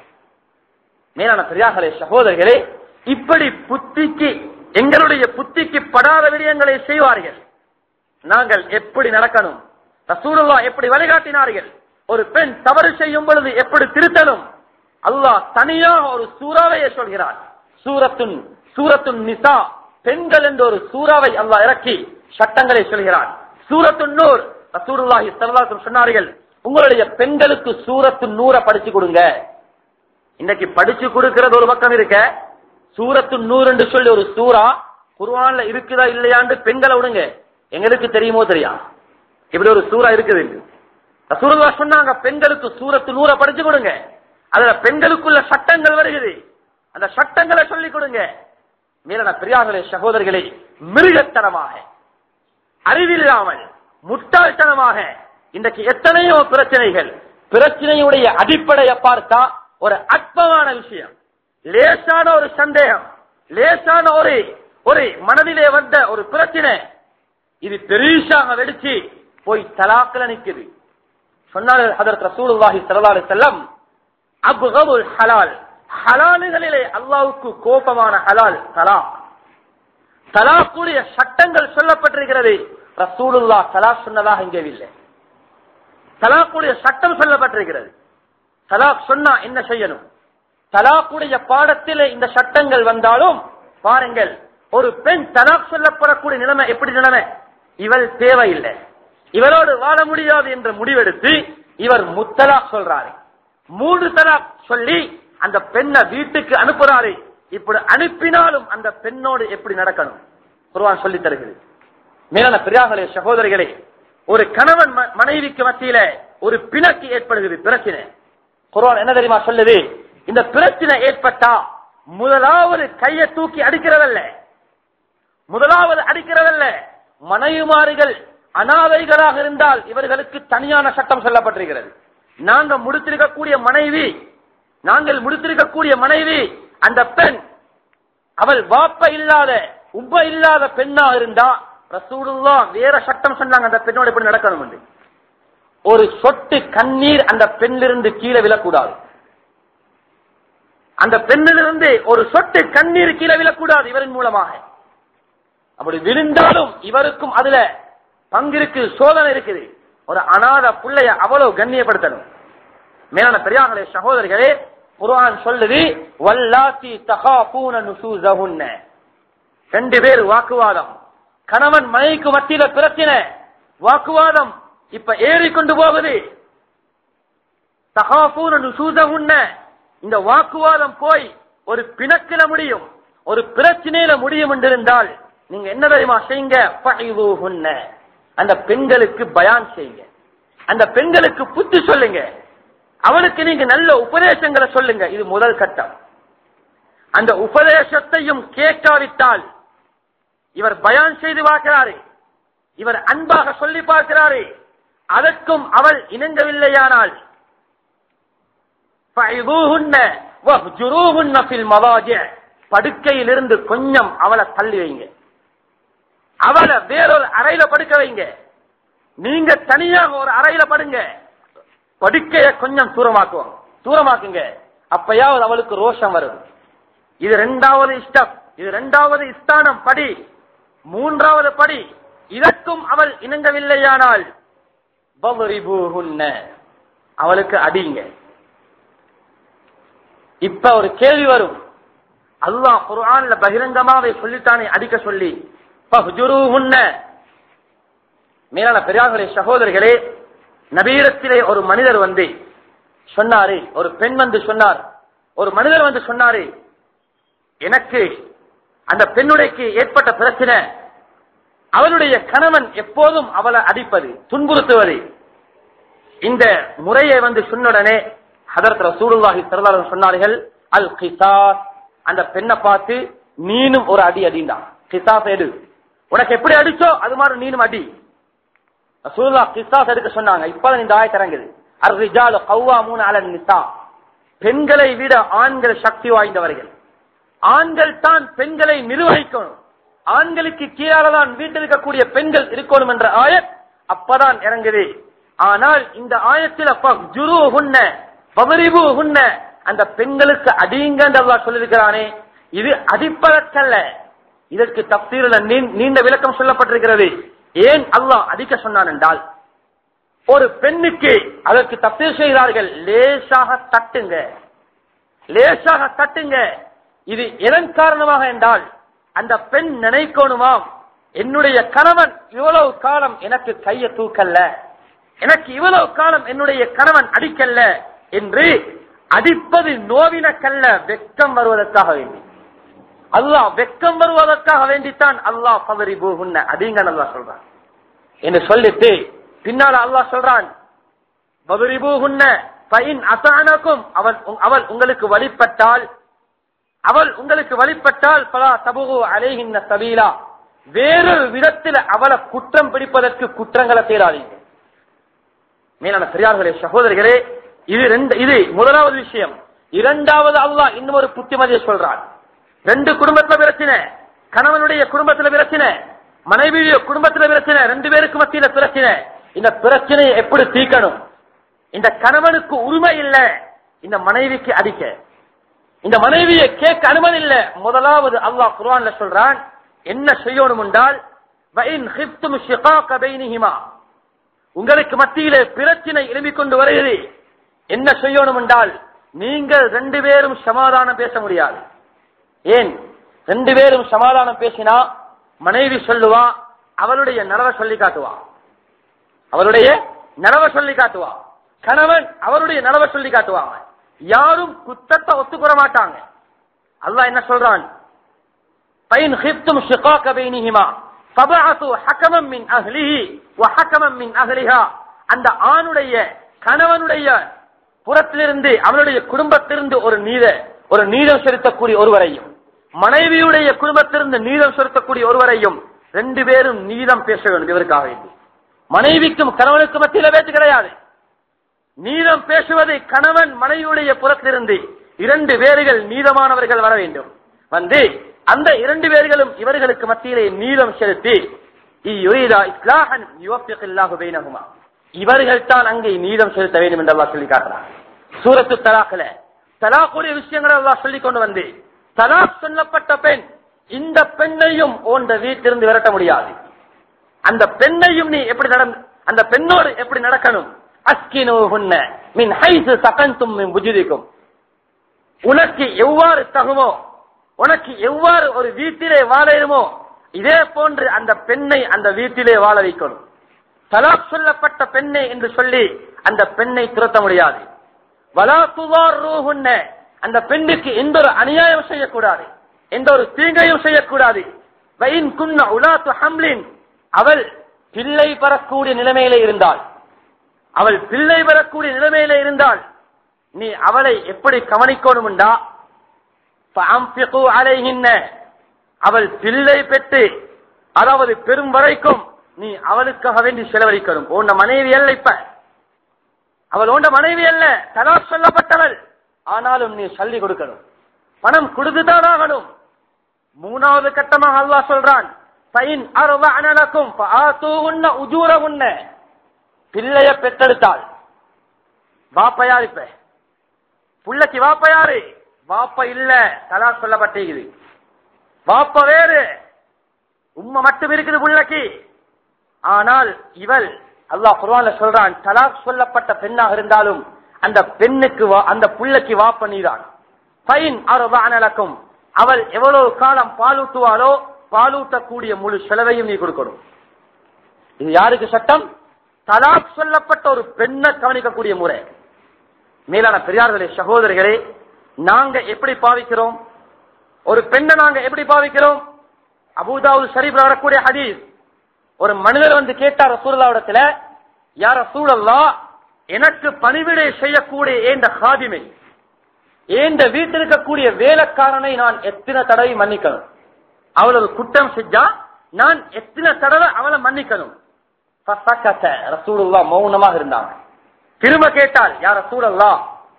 [SPEAKER 2] மேலான பெரியார்களே சகோதரர்களே இப்படி புத்திக்கு எங்களுடைய புத்திக்கு படாத விடயங்களை செய்வார்கள் நாங்கள் எப்படி நடக்கணும் ரசூலுல்லா எப்படி வழிகாட்டினார்கள் ஒரு பெண் தவறு செய்யும் பொழுது எப்படி திருத்தணும் அல்லாஹ் தனியாக ஒரு சூறாவையே சொல்கிறார் சூரத்துன் சூரத்துன் நிசா பெண்கள் என்ற ஒரு சூறாவை அல்லாஹ் இறக்கி சட்டங்களை சொல்கிறார் சூரத்துன் நூர் ரசூலுல்லாஹி ஸல்லல்லாஹு சொன்னார்கள் உங்களுடைய பெண்களுக்கு சூரத்து நூறை படிச்சு கொடுங்க இன்னைக்கு படிச்சு கொடுக்கிறது ஒரு பக்கம் இருக்க சூரத்து நூறு என்று சொல்லி ஒரு சூறா குர்ஆன்ல இருக்குதா இல்லையான்னு பெண்களை விடுங்க எங்களுக்கு தெரியுமோ தெரியும் இப்படி ஒரு சூறா இருக்குது ரசூலுல்லாஹ் சொன்னாங்க பெண்களுக்கு சூரத்து நூறை படிச்சு கொடுங்க அதுல பெண்களுக்குள்ள சட்டங்கள் வருகிறது அந்த சட்டங்களை சொல்லிக் கொடுங்க மீறன பெரியார்களே சகோதரர்களே மிருகத்தனமாக அறிவில்லாமல் முட்டாள்தனமாக இன்றைக்கு எத்தனையோ பிரச்சனைகள் பிரச்சனையுடைய அடிப்படையை பார்த்தா ஒரு அற்பமான விஷயம் லேசான ஒரு சந்தேகம் லேசான ஒரு ஒரு மனதிலே வந்த ஒரு பிரச்சனை இது பெருசாக வெடிச்சு போய் தலாக்கில் நிக்குது சொன்னார்கள் ஹதரத் ரசூலுல்லாஹி ஸல்லல்லாஹு அலைஹி வஸல்லம் அப்கபுல் ஹலால் ஹலாலுகளிலே அல்லாஹ்வுக்கு கோபமான ஹலால் தலாக் தலாக்குடைய சட்டங்கள் சொல்லப்பட்டிருக்கிறது ரசூலுல்லா தலாக் சொன்னதாக இங்கே இல்லை தலாக்குடைய சட்டம் சொல்லப்பட்டிருக்கிறது தலாக் சொன்னா என்ன செய்யணும் தலாக்குடைய பாடத்திலே இந்த சட்டங்கள் வந்தாலும் பாருங்கள் ஒரு பெண் தலாக் சொல்லப்படக்கூடிய நிலைமை எப்படி நிலைமை இவள் தேவையில்லை இவரோடு வாழ முடியாது என்ற முடிவெடுத்து இவர் முத்தலாக் சொல்றாரு மூன்று தலாக் சொல்லி அந்த பெண்ணை வீட்டுக்கு அனுப்புறாரு இப்படி அனுப்பினாலும் அந்த பெண்ணோடு எப்படி நடக்கணும் குர்ஆன் சொல்லி தருகிறது மேலான பிரியார்களே சகோதரிகளே ஒரு கணவன் ம- மனைவிக்கு மத்தியில ஒரு பிணக்கு ஏற்படுகிறது பிரச்சனை குர்ஆன் என்ன தெரியுமா சொல்லுது இந்த பிரச்சனை ஏற்பட்டா முதலாவது கையை தூக்கி அடிக்கிறதல்ல முதலாவது அடிக்கிறதல்ல மனைவிமார்கள் அனாதைகளாக இருந்தால் இவர்களுக்கு தனியான சட்டம் சொல்லப்பட்டிருக்கிறது நாங்க முடித்திருக்கக்கூடிய மனைவி நாங்கள் முடித்திருக்கக்கூடிய மனைவி அந்த பெண் அவள் வாப்ப இல்லாத உப்ப இல்லாத பெண்ணா இருந்தா ரசூலுல்லா வேற சட்டம் சொன்னாங்க அந்த பெண்ணோட எப்படி நடக்கணும் என்று ஒரு சொட்டு கண்ணீர் அந்த பெண்ணிலிருந்து கீழே விழக்கூடாது அந்த பெண்ணிலிருந்து ஒரு சொட்டு கண்ணீர் கீழே விழக்கூடாது இவரின் மூலமாக அப்படி விழுந்தாலும் இவருக்கும் அதுல பங்கு இருக்கு சோதனை இருக்குது ஒரு அனாத புள்ளைய அவ்வளவு கண்ணியப்படுத்தணும் மேலான பெரியார்களே சகோதரிகளே குர்ஆன் சொல்லுது வல்லாத்தி தகாபூன நுசூஸஹுன்ன ரெண்டு பேர் வாக்குவாதம் கணவன் மனைவிக்கு மத்தியில பிரச்சனை வாக்குவாதம் இப்ப ஏறிக்கொண்டு போகுது தகாபூன நுசூஸஹுன்ன இந்த வாக்குவாதம் போய் ஒரு பிணக்கில முடியும் ஒரு பிரச்சனையில முடியும் என்றிருந்தால் நீங்க என்ன தெரியுமா செய்யுங்க ஃபஹிதுஹுன்ன. அந்த பெண்களுக்கு பயான் செய்யுங்க அந்த பெண்களுக்கு புத்தி சொல்லுங்க அவனுக்கு நீங்க நல்ல உபதேசங்களை சொல்லுங்க இது முதல் கட்டம் அந்த உபதேசத்தையும் கேட்காவிட்டால் இவர் பயான் செய்து பார்க்கிறாரு இவர் அன்பாக சொல்லி பார்க்கிறாரு அதற்கும் அவள் இணங்கவில்லையானால் فَعِظُوهُنَّ وَاهْجُرُوهُنَّ فِي الْمَضَاجِعِ படுக்கையிலிருந்து கொஞ்சம் அவளை தள்ளி வைங்க அவளை வேறொரு அறையில படுக்க வைங்க நீங்க தனியாக ஒரு அறையில படுங்க படுக்கைய கொஞ்சம் தூரமாக்குவோம் தூரமாக்குங்க அப்பயாவது அவளுக்கு ரோஷம் வரும் இது ரெண்டாவது இஷ்டம் இது ரெண்டாவது ஸ்தானம் படி மூன்றாவது படி இதற்கும் அவள் இணங்கவில்லையானால் வضربوهن. அவளுக்கு அடிங்க இப்ப ஒரு கேள்வி வரும் அல்லாஹ் குர்ஆன்ல பகிரங்கமாவே சொல்லித்தானே அடிக்க சொல்லி ஃபஹ்ஜுரூஹுன்ன. மேலான பெரியார்களே சகோதரர்களே நபீரத்திலே ஒரு மனிதர் வந்து சொன்னாரு ஒரு பெண் வந்து சொன்னார் ஒரு மனிதர் வந்து சொன்னாரு எனக்கு அந்த பெண்ணுடைக்கு ஏற்பட்ட பிரச்சனை அவளுடைய கணவன் எப்போதும் அவளை அடிப்பது துன்புறுத்துவது இந்த முறையை வந்து சொன்னுடனே ஹதரத் ரசூலுல்லாஹி ஸல்லல்லாஹு அலைஹி வஸல்லம் சொன்னார்கள் அல் கிசாஸ் அந்த பெண்ணை பார்த்து நீனும் ஒரு அடி அடிந்தான் கிசாஸ் எடு உனக்கு எப்படி அடிச்சோ அது மாதிரி நீனும் அடி ரசூலுல்லா கிசாஸ் எடுக்க சொன்னாங்க இப்பதான் இந்த ஆயத்து இறங்குது அர் ரிஜாலு கவ்வாமூன அலன் நிசா பெண்களை விட ஆண்கள் சக்தி வாய்ந்தவர்கள் ஆண்கள் தான் பெண்களை நிர்வகிக்கணும் ஆண்களுக்கு கீழால தான் வீட்டில் இருக்கக்கூடிய பெண்கள் இருக்கணும் என்ற ஆயத் அப்பதான் இறங்குது ஆனால் இந்த ஆயத்தில் ஜுரு பவரிபு அந்த பெண்களுக்கு அடிங்க அல்லாஹ் சொல்லியிருக்கிறானே இது அடிப்பதற்கல்ல இதற்கு தப்சீரில் நீண்ட விளக்கம் சொல்லப்பட்டிருக்கிறது ஏன் அல்லாஹ் அடிக்க சொன்னான் என்றால் ஒரு பெண்ணுக்கு அதற்கு தப்சீர் செய்கிறார்கள் லேசாக தட்டுங்க லேசாக தட்டுங்க இது எதன் காரணமாக என்றால் அந்த பெண் நினைக்கணுமாம் என்னுடைய கணவன் இவ்வளவு காலம் எனக்கு கைய தூக்கல்ல எனக்கு இவ்வளவு காலம் என்னுடைய கணவன் அடிக்கல்ல என்று அடிப்பது நோவின கல்ல வெக்கம் வருவதற்காக வேண்டி அல்லாஹ் வெக்கம் வருவதற்காக வேண்டித்தான் அல்லாஹ் பவரி பூகுன்ன அதிங்க நல்லா சொல்றான் என்று சொல்லிட்டு பின்னால அல்லாஹ் சொல்றான் பவரி பூகுன்ன பைன் அசானக்கும் அவள் அவள் உங்களுக்கு வழிபட்டால் அவள் உங்களுக்கு வழிபட்டால் பலா தபுகு அலைகின்ற சபீலா வேறொரு விதத்தில் அவளை குற்றம் பிடிப்பதற்கு குற்றங்களை தேடாதீங்க மேலான பெரியார்களே சகோதரிகளே இது ரெண்டு இது முதலாவது விஷயம் இரண்டாவது அல்லாஹ் இன்னும் ஒரு புத்திமதியை சொல்றான் ரெண்டு குடும்பத்துல பிரச்சனை கணவனுடைய குடும்பத்துல பிரச்சனை மனைவியுடைய குடும்பத்துல பிரச்சனை ரெண்டு பேருக்கு மத்தியில பிரச்சனை இந்த பிரச்சனையை எப்படி தீர்க்கணும் இந்த கணவனுக்கு உரிமை இல்ல இந்த மனைவிக்கு அடிக்க இந்த மனைவியை கேட்க அனுமதி இல்ல முதலாவது அல்லாஹ் குர்ஆன்ல சொல்றான் என்ன செய்யணும் என்றால் வஇன் خِفْتُمْ شِقَاقَ بَيْنِهِمَا உங்களுக்கு மத்தியிலே பிரச்சனை எழுப்பிக் கொண்டு வருகிறது என்ன செய்யணும் என்றால் நீங்கள் ரெண்டு பேரும் சமாதானம் பேச முடியாது ஏன் ரெண்டு பேரும் சமாதானம் பேசினா மனைவி சொல்லுவா அவளுடைய நலவை சொல்லி காட்டுவா அவளுடைய நலவை சொல்லி காட்டுவா கணவன் அவருடைய நலவை சொல்லி காட்டுவாங்க யாரும் குத்தத்தை ஒத்துக்கூற மாட்டாங்க அல்லாஹ் என்ன சொல்றான் பைன் ஹிப்தும் ஷிகாக பைனிஹிமா ஃபபஅது ஹக்கமம் மின் அஹ்லிஹி வ ஹக்கமம் மின் அஹ்லிஹா அந்த ஆணுடைய கணவனுடைய புறத்திலிருந்து அவனுடைய குடும்பத்திலிருந்து ஒரு நீத ஒரு நீதம் செலுத்தக்கூடிய ஒருவரையும் மனைவியுடைய குடும்பத்திலிருந்து நீதம் செலுத்தக்கூடிய ஒருவரையும் ரெண்டு பேரும் நீதம் பேச வேண்டும் இவருக்காக வேண்டி மனைவிக்கும் கணவனுக்கும் மத்தியில பேச்சு கிடையாது நீதம் பேசுவது கணவன் மனைவியுடைய புறத்திலிருந்து இரண்டு பேர்கள் நீதமானவர்கள் வர வேண்டும் வந்து அந்த இரண்டு பேர்களும் இவர்களுக்கு மத்தியிலே நீதம் செலுத்தி இவர்கள் தான் அங்கே நீதம் செலுத்த வேண்டும் என்று அல்லாஹ் சொல்லி காட்டுறார் சூரத்து தலாக்ல தலாக்குடைய விஷயங்களை அல்லாஹ் சொல்லிக் கொண்டு வந்து தலாக் சொல்லப்பட்ட பெண் இந்த பெண்ணையும் ஓன்ற வீட்டிலிருந்து விரட்ட முடியாது அந்த பெண்ணையும் நீ எப்படி நடந்து அந்த பெண்ணோடு எப்படி நடக்கணும் அஸ்கினோஹுன்ன மின் ஹைசு சகந்தும் மின் புஜிதிக்கும் உனக்கு எவ்வாறு தகுமோ உனக்கு எவ்வாறு ஒரு வீட்டிலே வாழையுமோ இதே போன்று அந்த பெண்ணை அந்த வீட்டிலே வாழ வைக்கணும் தலாக் சொல்லப்பட்ட பெண்ணை என்று சொல்லி அந்த பெண்ணை துரத்த முடியாது வலா துவார் ரூஹுன்ன அந்த பெண்ணுக்கு எந்த ஒரு அநியாயம் செய்யக்கூடாது எந்த ஒரு தீங்கையும் செய்யக்கூடாது வயின் குன்ன உலாத்து ஹம்லின் அவள் பிள்ளை பெறக்கூடிய நிலைமையில இருந்தாள் அவள் பிள்ளை பெறக்கூடிய நிலைமையில இருந்தால் நீ அவளை எப்படி கவனிக்கணும் என்றா அலைகின்ற அவள் பிள்ளை பெற்று அதாவது பெரும் வரைக்கும் நீ அவளுக்காக வேண்டி செலவழிக்கணும் உன்ன மனைவி அல்ல இப்ப அவள் உண்ட மனைவி அல்ல தலா சொல்லப்பட்டவள் ஆனாலும் நீ சொல்லி கொடுக்கணும் பணம் கொடுத்துதான் ஆகணும் மூணாவது கட்டமாக அல்லாஹ் சொல்றான் பைன் அனலக்கும் உஜூர உன்ன பிள்ளைய பெற்றெடுத்தாள் வாப்ப யார் இப்ப புள்ளைக்கு வாப்ப யாரு வாப்ப இல்ல தலா சொல்லப்பட்டிருக்குது வாப்ப வேறு உண்மை மட்டும் இருக்குது புள்ளைக்கு ஆனால் இவள் அல்லாஹ் குர்ஆன்ல சொல்றான் தலாக் சொல்லப்பட்ட பெண்ணாக இருந்தாலும் அந்த பெண்ணுக்கு வா- அந்த புள்ளைக்கு வாப்ப நீதான் பைன் அனலக்கும் அவள் எவ்வளவு காலம் பாலூட்டுவாளோ பாலூட்டக்கூடிய முழு செலவையும் நீ கொடுக்கணும் இது யாருக்கு சட்டம் தலாக் சொல்லப்பட்ட ஒரு பெண்ணை கவனிக்கக்கூடிய முறை மேலான பெரியார்களே சகோதரிகளே நாங்க எப்படி பாவிக்கிறோம் ஒரு பெண்ணை நாங்க எப்படி பாவிக்கிறோம் அபூதாவுல் ஷரீஃப்ல வரக்கூடிய ஹதீஸ் ஒரு மனிதர் வந்து கேட்டார் ரசூலுல்லாஹ்விடத்துல யார் ரசூலல்லா எனக்கு பணிவிடை செய்யக்கூடிய ஏண்ட ஹாதிமை ஏண்ட வீட்டில் இருக்கக்கூடிய வேலைக்காரனை நான் எத்தனை தடவை மன்னிக்கணும் அவள் ஒரு குற்றம் செஞ்சா நான் எத்தனை தடவை அவளை மன்னிக்கணும் ஃபசகத. ரசூலுல்லாஹ் மௌனமாக இருந்தாங்க திரும்ப கேட்டால் யார் ரசூலல்லா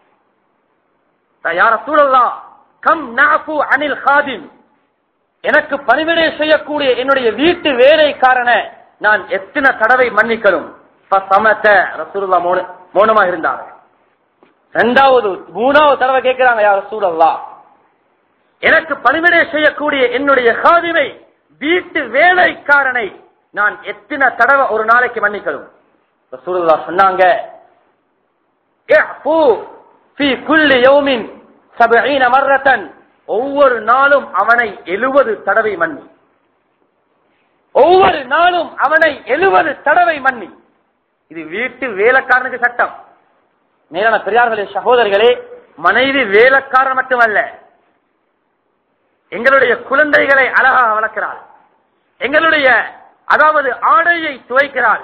[SPEAKER 2] யார் ரசூலல்லா கம் நாஃபு அனில் ஹாதிம் எனக்கு பணிவிடை செய்யக்கூடிய என்னுடைய வீட்டு வேலைக்காரனை நான் எத்தனை தடவை மன்னிக்கணும் சமத்த ரசூலுல்லா மௌன மௌனமா இருந்தாங்க ரெண்டாவது மூணாவது தடவை கேட்கிறாங்க யார் ரசூலல்லா எனக்கு பணிவிடை செய்யக்கூடிய என்னுடைய காதிமை வீட்டு வேலைக்காரனை நான் எத்தனை தடவை ஒரு நாளைக்கு மன்னிக்கணும் ரசூலுல்லா சொன்னாங்க "இஃபு ஃபீ குல்லி யௌமின் சபஈன மர்ரத்தன்." ஒவ்வொரு நாளும் அவனை எழுபது தடவை மன்னி ஒவ்வொரு நாளும் அவனை எழுபது தடவை மன்னி இது வீட்டு வேலைக்காரனுக்கு சட்டம் மேலான பெரியார்களே சகோதரர்களே மனைவி வேலைக்காரன் மட்டுமல்ல எங்களுடைய குழந்தைகளை அழகாக வளர்க்கிறாள் எங்களுடைய அதாவது ஆடையை துவைக்கிறாள்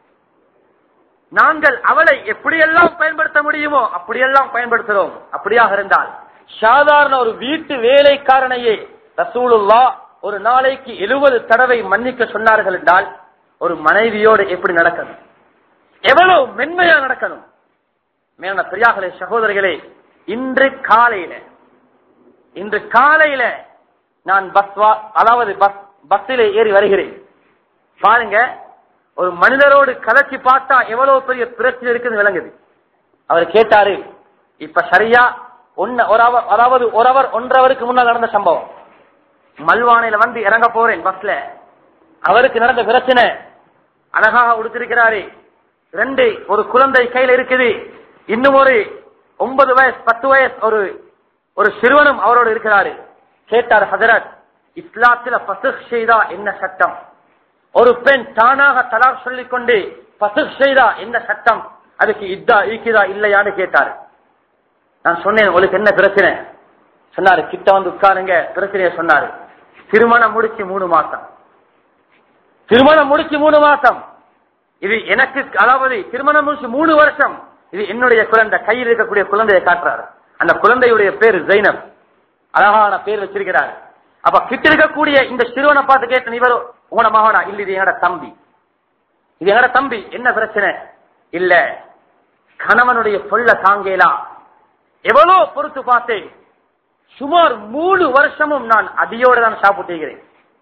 [SPEAKER 2] நாங்கள் அவளை எப்படியெல்லாம் பயன்படுத்த முடியுமோ அப்படியெல்லாம் பயன்படுத்துகிறோம் அப்படியாக இருந்தால் சாதாரண ஒரு வீட்டு வேலைக்காரனையே ரசூலுல்லா ஒரு நாளைக்கு எழுபது தடவை மன்னிக்க சொன்னார்கள் என்றால் ஒரு மனைவியோடு எப்படி நடக்கணும் எவ்வளவு மென்மையா நடக்கணும் மேலான பெரியார்களே சகோதரர்களே இன்று காலையில இன்று காலையில நான் பஸ் வா- அதாவது பஸ் பஸ்ஸிலே ஏறி வருகிறேன் பாருங்க ஒரு மனிதரோடு கலச்சி பார்த்தா எவ்வளவு பெரிய பிரச்சனை இருக்குன்னு விளங்குது அவர் கேட்டாரு இப்ப சரியா ஒன்னு ஒரு அவர் அதாவது ஒரு அவர் ஒன்றவருக்கு முன்னால் நடந்த சம்பவம் மல்வானையில வந்து இறங்க போறேன் பஸ்ல அவருக்கு நடந்த பிரச்சனை அழகாக உடுத்திருக்கிறாரு ரெண்டு ஒரு குழந்தை கையில இருக்குது இன்னும் ஒரு ஒன்பது வயசு பத்து வயசு ஒரு ஒரு சிறுவனும் அவரோடு இருக்கிறாரு கேட்டார் ஹதரத் இஸ்லாத்துல பசுக் செய்தா என்ன சட்டம் ஒரு பெண் தானாக தலாக் சொல்லிக் கொண்டு பசுக் செய்தா என்ன சட்டம் அதுக்கு இதா ஈக்குதா இல்லையான்னு கேட்டாரு நான் சொன்னேன் உங்களுக்கு என்ன பிரச்சனை சொன்னாரு கிட்ட வந்து உட்காருங்க பிரச்சனைய சொன்னாரு திருமணம் முடிச்சு மூணு மாசம் திருமணம் முடிச்சு மூணு மாசம் இது எனக்கு அதாவது திருமணம் முடிச்சு மூணு வருஷம் இது என்னுடைய குழந்தை கையில் இருக்கக்கூடிய குழந்தையை காட்டுறாரு அந்த குழந்தையுடைய பேரு ஜைனப் அழகான பேர் வச்சிருக்கிறாரு அப்ப கிட்ட இருக்கக்கூடிய இந்த சிறுவனை பார்த்து கேட்ட இவர் உங்களோட மகனா இல்ல இது என்னோட தம்பி இது என்னோட தம்பி என்ன பிரச்சனை இல்ல கணவனுடைய சொல்ல தாங்கேலாம் எவ்வளவு பொறுத்து பார்த்தேன் சுமார் மூணு வருஷமும் நான் அடியோடு தான் சாப்பிட்டுகிறேன்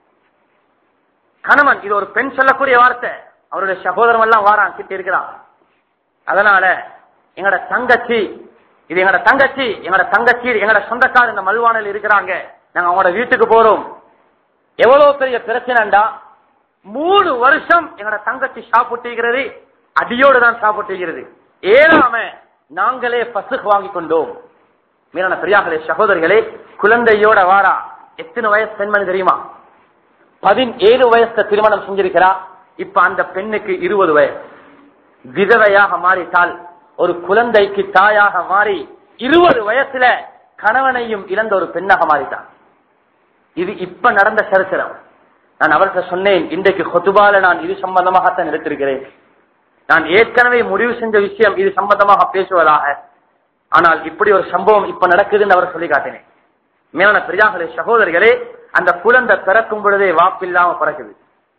[SPEAKER 2] கணவன் இது ஒரு பெண் சொல்லக்கூடிய வார்த்தை அவருடைய சகோதரம் எல்லாம் வாரான் கிட்ட இருக்கிறான் அதனால எங்கட தங்கச்சி இது எங்கட தங்கச்சி எங்கட தங்கச்சி எங்கட சொந்தக்கார இந்த மல்வானையில் இருக்கிறாங்க நாங்க அவங்களோட வீட்டுக்கு போறோம் எவ்வளவு பெரிய பிரச்சனைண்டா மூணு வருஷம் எங்கட தங்கச்சி சாப்பிட்டுகிறது அடியோடு தான் சாப்பிட்டுகிறது ஏழாம நாங்களே பசுக்கு வாங்கி கொண்டோம் மீதான பெரியார்களே சகோதரர்களே குழந்தையோட வாரா எத்தனை வயசு பெண்மணி தெரியுமா பதினேழு வயசுல திருமணம் செஞ்சிருக்கிறா இப்ப அந்த பெண்ணுக்கு இருபது வயசு விதவையாக மாறிட்டால் ஒரு குழந்தைக்கு தாயாக மாறி இருபது வயசுல கணவனையும் இழந்த ஒரு பெண்ணாக மாறிட்டான் இது இப்ப நடந்த சரித்திரம் நான் அவர்கிட்ட சொன்னேன் இன்றைக்கு கொத்துபால நான் இது சம்பந்தமாகத்தான் எடுத்திருக்கிறேன் நான் ஏற்கனவே முடிவு செஞ்ச விஷயம் இது சம்பந்தமாக பேசுவதாக ஆனால் இப்படி ஒரு சம்பவம் இப்ப நடக்குதுன்னு அவர் சொல்லி காட்டினேன் மேலான பெரியார்களே சகோதரிகளே அந்த குழந்தை பிறக்கும் பொழுதே வாப்பில்லாம பிறக்குது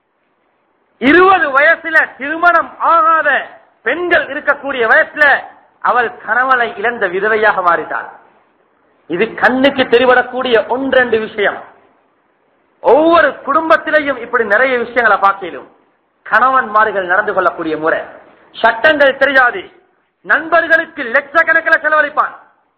[SPEAKER 2] இருபது வயசுல திருமணம் ஆகாத பெண்கள் இருக்கக்கூடிய வயசுல அவள் கணவனை இழந்த விதவையாக மாறிட்டாள் இது கண்ணுக்கு தெரிவிடக்கூடிய ஒன்றெண்டு விஷயம் ஒவ்வொரு குடும்பத்திலையும் இப்படி நிறைய விஷயங்களை பார்க்கலும் கணவன்மார்கள் நடந்து கொள்ளக்கூடிய முறை சட்டங்கள் தெரியாது நண்பர்களுக்கு லட்சக்கணக்கில் செலவழிப்பான்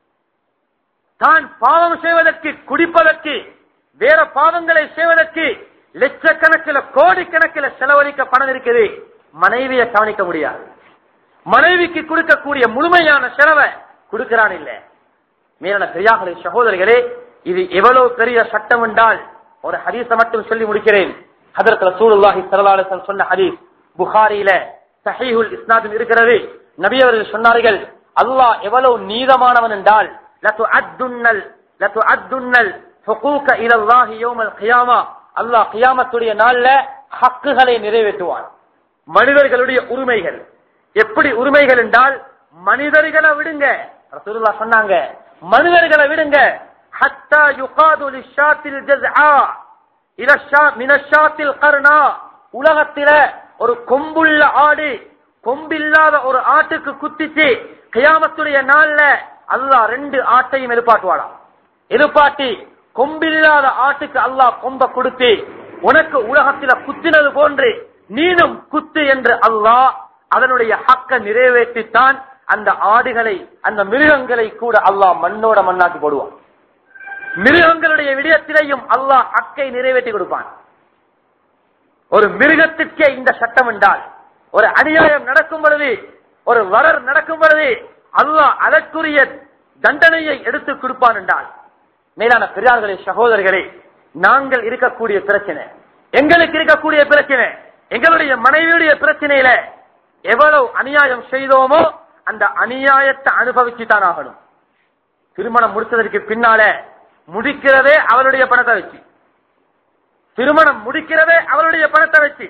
[SPEAKER 2] தான் பாவம் செய்வதற்கு குடிப்பதற்கு வேற பாவங்களை செய்வதற்கு லட்சக்கணக்கில் கோடிக்கணக்கில் செலவழிக்க பணம் இருக்குது மனைவியை கவனிக்க முடியாது மனைவிக்கு கொடுக்கக்கூடிய முழுமையான செலவை கொடுக்கிறான் இல்ல மீதான பெரியார்களே சகோதரிகளே இது எவ்வளவு பெரிய சட்டம் என்றால் ஒரு ஹதீஸை மட்டும் சொல்லி முடிக்கிறேன் ஹதரத் ரசூலுல்லாஹி ஸல்லல்லாஹு அலைஹி வஸல்லம் சொன்ன ஹதீஸ் புகாரியில சஹீஹுல் இஸ்னாதும் இருக்கிறது நபி அவர்கள் சொன்னார்கள் அல்லாஹ் எவ்வளவு நீதமானவன் என்றால் லதுஅத்துன்னல் லதுஅத்துன்னல் ஹுகூக இலல்லாஹி யௌமல் கியாமா அல்லாஹ் கியாமத்துடைய நாள்ல ஹக்குகளை நிறைவேற்றுவான் மனிதர்களுடைய உரிமைகள் எப்படி உரிமைகள் என்றால் மனிதர்களை விடுங்க ரசூலுல்லாஹ் சொன்னாங்க மனிதர்களை விடுங்க ஹத்தா யுகாது லிஷாத்தில் ஜஸ்ஆ இல ஷா மினஷாத்தில் கர்ணா உலகத்தில ஒரு கொம்புள்ள ஆடு கொம்பில்லாத ஒரு ஆட்டுக்கு குத்திச்சு கியாமத்துடைய நாள்ல அல்லாஹ் ரெண்டு ஆட்டையும் எழுப்பாட்டுவாளாம் எழுப்பாட்டி கொம்பில்லாத ஆட்டுக்கு அல்லாஹ் கொம்ப கொடுத்து உனக்கு உலகத்தில குத்தினது போன்று நீனும் குத்து என்று அல்லாஹ் அதனுடைய ஹக்க நிறைவேற்றித்தான் அந்த ஆடுகளை அந்த மிருகங்களை கூட அல்லாஹ் மண்ணோட மண்ணாக்கி போடுவான் மிருகங்களுடைய விடயத்திலையும் அல்லாஹ் ஹக்கை நிறைவேற்றி கொடுப்பான் ஒரு மிருகத்திற்கே இந்த சட்டம் என்றால் ஒரு அநியாயம் நடக்கும் பொழுது ஒரு வரர் நடக்கும் பொழுது அல்லாஹ் அதற்குரிய தண்டனையை எடுத்து கொடுப்பான் என்றால் மேலான பெரியார்களே சகோதரர்களே நாங்கள் இருக்கக்கூடிய பிரச்சனை எங்களுக்கு இருக்கக்கூடிய பிரச்சனை எங்களுடைய மனைவியுடைய பிரச்சனையில எவ்வளவு அநியாயம் செய்தோமோ அந்த அநியாயத்தை அனுபவிச்சுதான் ஆகணும் திருமணம் முடிச்சதற்கு பின்னால முடிக்கிறதே அவருடைய பணத்தை வச்சு திருமணம் முடிக்கிறதே அவருடைய பணத்தை வச்சு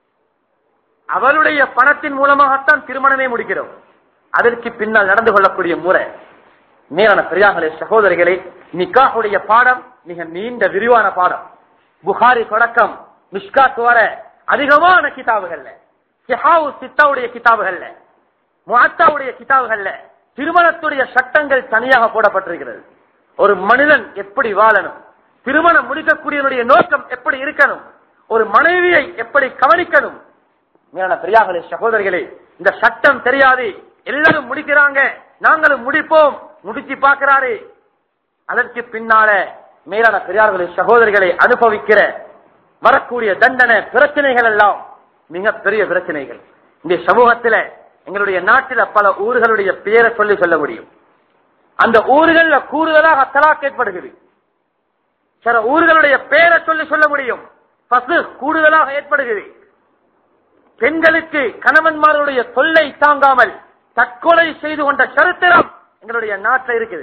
[SPEAKER 2] அவருடைய பணத்தின் மூலமாகத்தான் திருமணமே முடிக்கிறோம் அதற்கு பின்னால் நடந்து கொள்ளக்கூடிய முறை மேலான பெரியார்களே சகோதரிகளே நிக்காஹுடைய பாடம் மிக நீண்ட விரிவான பாடம் புகாரி தொடக்கம் மிஷ்காத் வர அதிகமான கிதாபுகள்ல சிஹாவு சித்தாவுடைய கிதாபுகள்ல முஅத்தாவுடைய கிதாபுகள்ல திருமணத்துடைய சட்டங்கள் தனியாக போடப்பட்டிருக்கிறது ஒரு மனிதன் எப்படி வாழணும் திருமணம் முடிக்கக்கூடியவனுடைய நோக்கம் எப்படி இருக்கணும் ஒரு மனைவியை எப்படி கவனிக்கணும் மேலான பெரியார்களே சகோதரிகளே இந்த சட்டம் தெரியாது எல்லாரும் முடிக்கிறாங்க நாங்களும் முடிப்போம் முடிச்சு பார்க்கிறாரு அதற்கு பின்னால மேலான பெரியார்களே சகோதரிகளை அனுபவிக்கிற வரக்கூடிய தண்டனை பிரச்சனைகள் எல்லாம் மிகப்பெரிய பிரச்சனைகள் இந்த சமூகத்துல எங்களுடைய நாட்டில பல ஊர்களுடைய பெயரை சொல்லி சொல்ல முடியும் அந்த ஊர்கள்ல கூடுதலாக தலாக் ஏற்படுகிறது சில ஊர்களுடைய பெயரை சொல்லி சொல்ல முடியும் பசு கூடுதலாக ஏற்படுகிறது பெண்களுக்கு கணவன்மார்களுடைய தொல்லை தாங்காமல் தற்கொலை செய்து கொண்ட சரித்திரம் எங்களுடைய நாட்டில் இருக்குது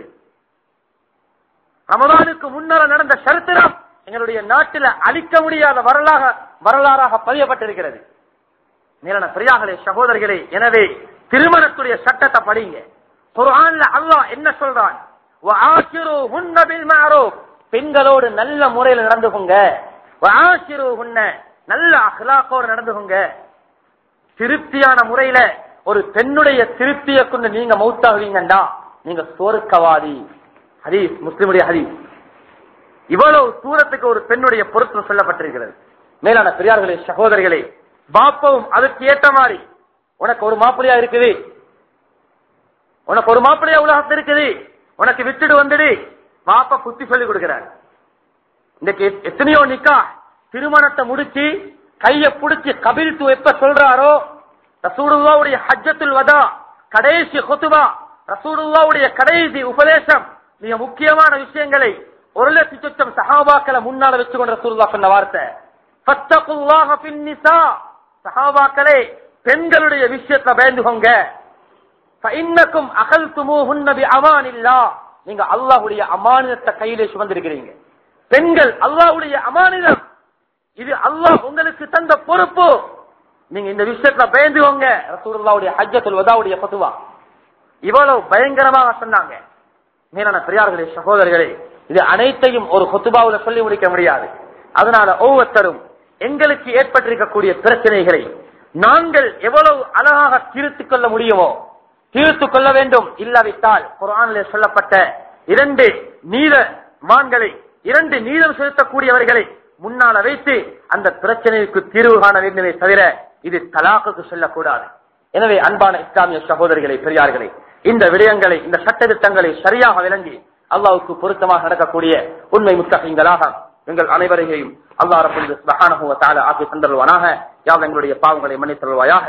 [SPEAKER 2] ரமதானுக்கு முன்னர் நடந்த சரித்திரம் எங்களுடைய நாட்டில் அழிக்க முடியாத வரலாக வரலாறாக பதியப்பட்டிருக்கிறது மேலான பிரியாகளே சகோதரர்களே எனவே திருமணத்துடைய சட்டத்தை படிங்க குர்ஆன்ல அல்லாஹ் என்ன சொல்றான் وَعَاشِرُوهُنَّ بِالْمَعْرُوفِ பெண்களோடு நல்ல முறையில் நடந்துகுங்க وَعَاشِرُوهُنَّ நல்ல அஹ்லாக்கோடு நடந்துகுங்க திருப்தியான முறையில ஒரு பெண்ணுடைய திருப்தியை கொண்டு நீங்க மௌத்தாகுவீங்கண்டா நீங்க சோர்க்கவாதி ஹதீஸ் முஸ்லிமுடைய ஹதீஸ் இவ்வளவு தூரத்துக்கு ஒரு பெண்ணுடைய பொருத்தம் சொல்லப்பட்டிருக்கிறது மேலான பெரியார்களே சகோதரிகளே பாப்பவும் அதற்கு ஏற்ற மாதிரி உனக்கு ஒரு மாப்பிள்ளையா இருக்குது உனக்கு ஒரு மாப்பிள்ளையா உலகத்து இருக்குது உனக்கு விட்டுடு வந்துடு பாப்பா புத்தி சொல்லி கொடுக்கிறார் இன்னைக்கு எத்தனையோ நிக்கா திருமணத்தை முடிச்சு கைய புடிச்சு கபில் தூ எப்ப சொல்றாரோ ரசூலுல்லாவுடைய ஹஜ்ஜத்துல் வதா கடைசி ஹுத்துபா ரசூலுல்லாவுடைய கடைசி உபதேசம் மிக முக்கியமான விஷயங்களை ஒரு லட்சம் சொச்சம் சஹாபாக்களை முன்னால வச்சு கொண்ட ரசூலுல்லா சொன்ன வார்த்தை ஃபத்தகுல்லாஹ ஃபின் நிசா சஹாபாக்களே பெண்களுடைய விஷயத்துல பயந்துகோங்க ஃபஇன்னக்கும் அகல்துமூஹுன்ன பிஅமானில்லா நீங்க அல்லாஹ்வுடைய அமானிதத்தை கையிலே சுமந்திருக்கிறீங்க பெண்கள் அல்லாஹ்வுடைய அமானிதம் இது அல்லாஹ் உங்களுக்கு தந்த பொறுப்பு நீங்க இந்த விஷயத்துல பயந்துகோங்க ரசூலுல்லாவுடைய ஹஜ்ஜத்துல் வதாவுடைய ஃபத்வா இவ்வளவு பயங்கரமாக சொன்னாங்க மேலான பெரியார்களே சகோதரர்களே இது அனைத்தையும் ஒரு ஹொத்துபாவுல சொல்லி முடிக்க முடியாது அதனால ஒவ்வொருத்தரும் எங்களுக்கு ஏற்பட்டிருக்கக்கூடிய பிரச்சனைகளை நாங்கள் எவ்வளவு அழகாக தீர்த்துக் கொள்ள முடியுமோ தீர்த்துக் கொள்ள வேண்டும் இல்லாவிட்டால் குரானிலே சொல்லப்பட்ட இரண்டு நீத மான்களை இரண்டு நீதம் செலுத்தக்கூடியவர்களை முன்னால வைத்து அந்த பிரச்சனைக்கு தீர்வு காண வேண்டுமே தவிர இது தலாக்குக்கு செல்லக்கூடாது எனவே அன்பான இஸ்லாமிய சகோதரிகளை பெரியார்களே இந்த விடயங்களை இந்த சட்ட திட்டங்களை சரியாக விளங்கி அல்லாவுக்கு பொருத்தமாக நடக்கக்கூடிய உண்மை முத்தகங்களாக எங்கள் அனைவரையும் அல்லா ரபுல் ஆக்கி தந்தருவானாக யாவ் எங்களுடைய பாவங்களை மன்னித்தருவாயாக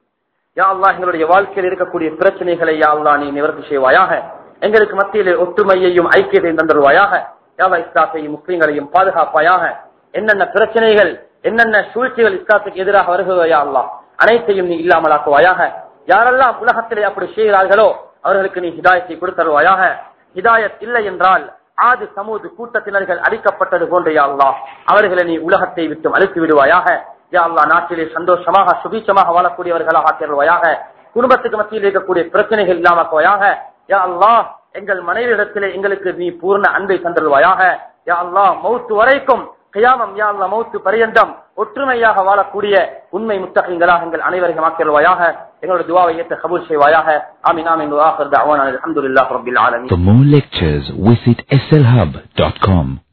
[SPEAKER 2] யா அல்லா எங்களுடைய வாழ்க்கையில் இருக்கக்கூடிய பிரச்சனைகளை யா அல்லா நீ நிவர்த்தி செய்வாயாக எங்களுக்கு மத்தியிலே ஒற்றுமையையும் ஐக்கியத்தையும் தந்தருவாயாக யாவா இஸ்லாத்தையும் முஸ்லீம்களையும் பாதுகாப்பாயாக என்னென்ன பிரச்சனைகள் என்னென்ன சூழ்ச்சிகள் இஸ்லாத்துக்கு எதிராக வருகிறோயா அல்லா அனைத்தையும் நீ இல்லாமலாக்குவாயாக யாரெல்லாம் உலகத்திலே அப்படி செய்கிறார்களோ அவர்களுக்கு நீ ஹிதாயத்தை கொடுத்தருவாயாக ஹிதாயத் இல்லை என்றால் ஆது சமூது கூட்டத்தினர்கள் அழிக்கப்பட்டது போன்ற யா அல்லா அவர்களை நீ உலகத்தை விட்டு அழித்து விடுவாயாக யா அல்லா நாட்டிலே சந்தோஷமாக சுபீட்சமாக வாழக்கூடியவர்களாக ஆக்கிடுவாயாக குடும்பத்துக்கு மத்தியில் இருக்கக்கூடிய பிரச்சனைகள் இல்லாமக்குவாயாக யா அல்லா எங்கள் மனைவிடத்திலே எங்களுக்கு நீ பூர்ண அன்பை தந்துடுவாயாக யா அல்லா மௌத்து வரைக்கும் கியாமம் யா அல்லா மௌத்து பரியந்தம் ஒற்றுமையாக வாழக்கூடிய உண்மை முத்தகங்களாக எங்கள் அனைவரையும் ஆக்கிடுவாயாக எங்களோட துவாவை ஏற்ற கபூல் செய்வாயாக ஆமீன் ஆமீன் ஆஹர் தஅவானா அல்ஹம்துலில்லாஹி ரப்பில் ஆலமீன்
[SPEAKER 3] For more lectures, visit slhub.com.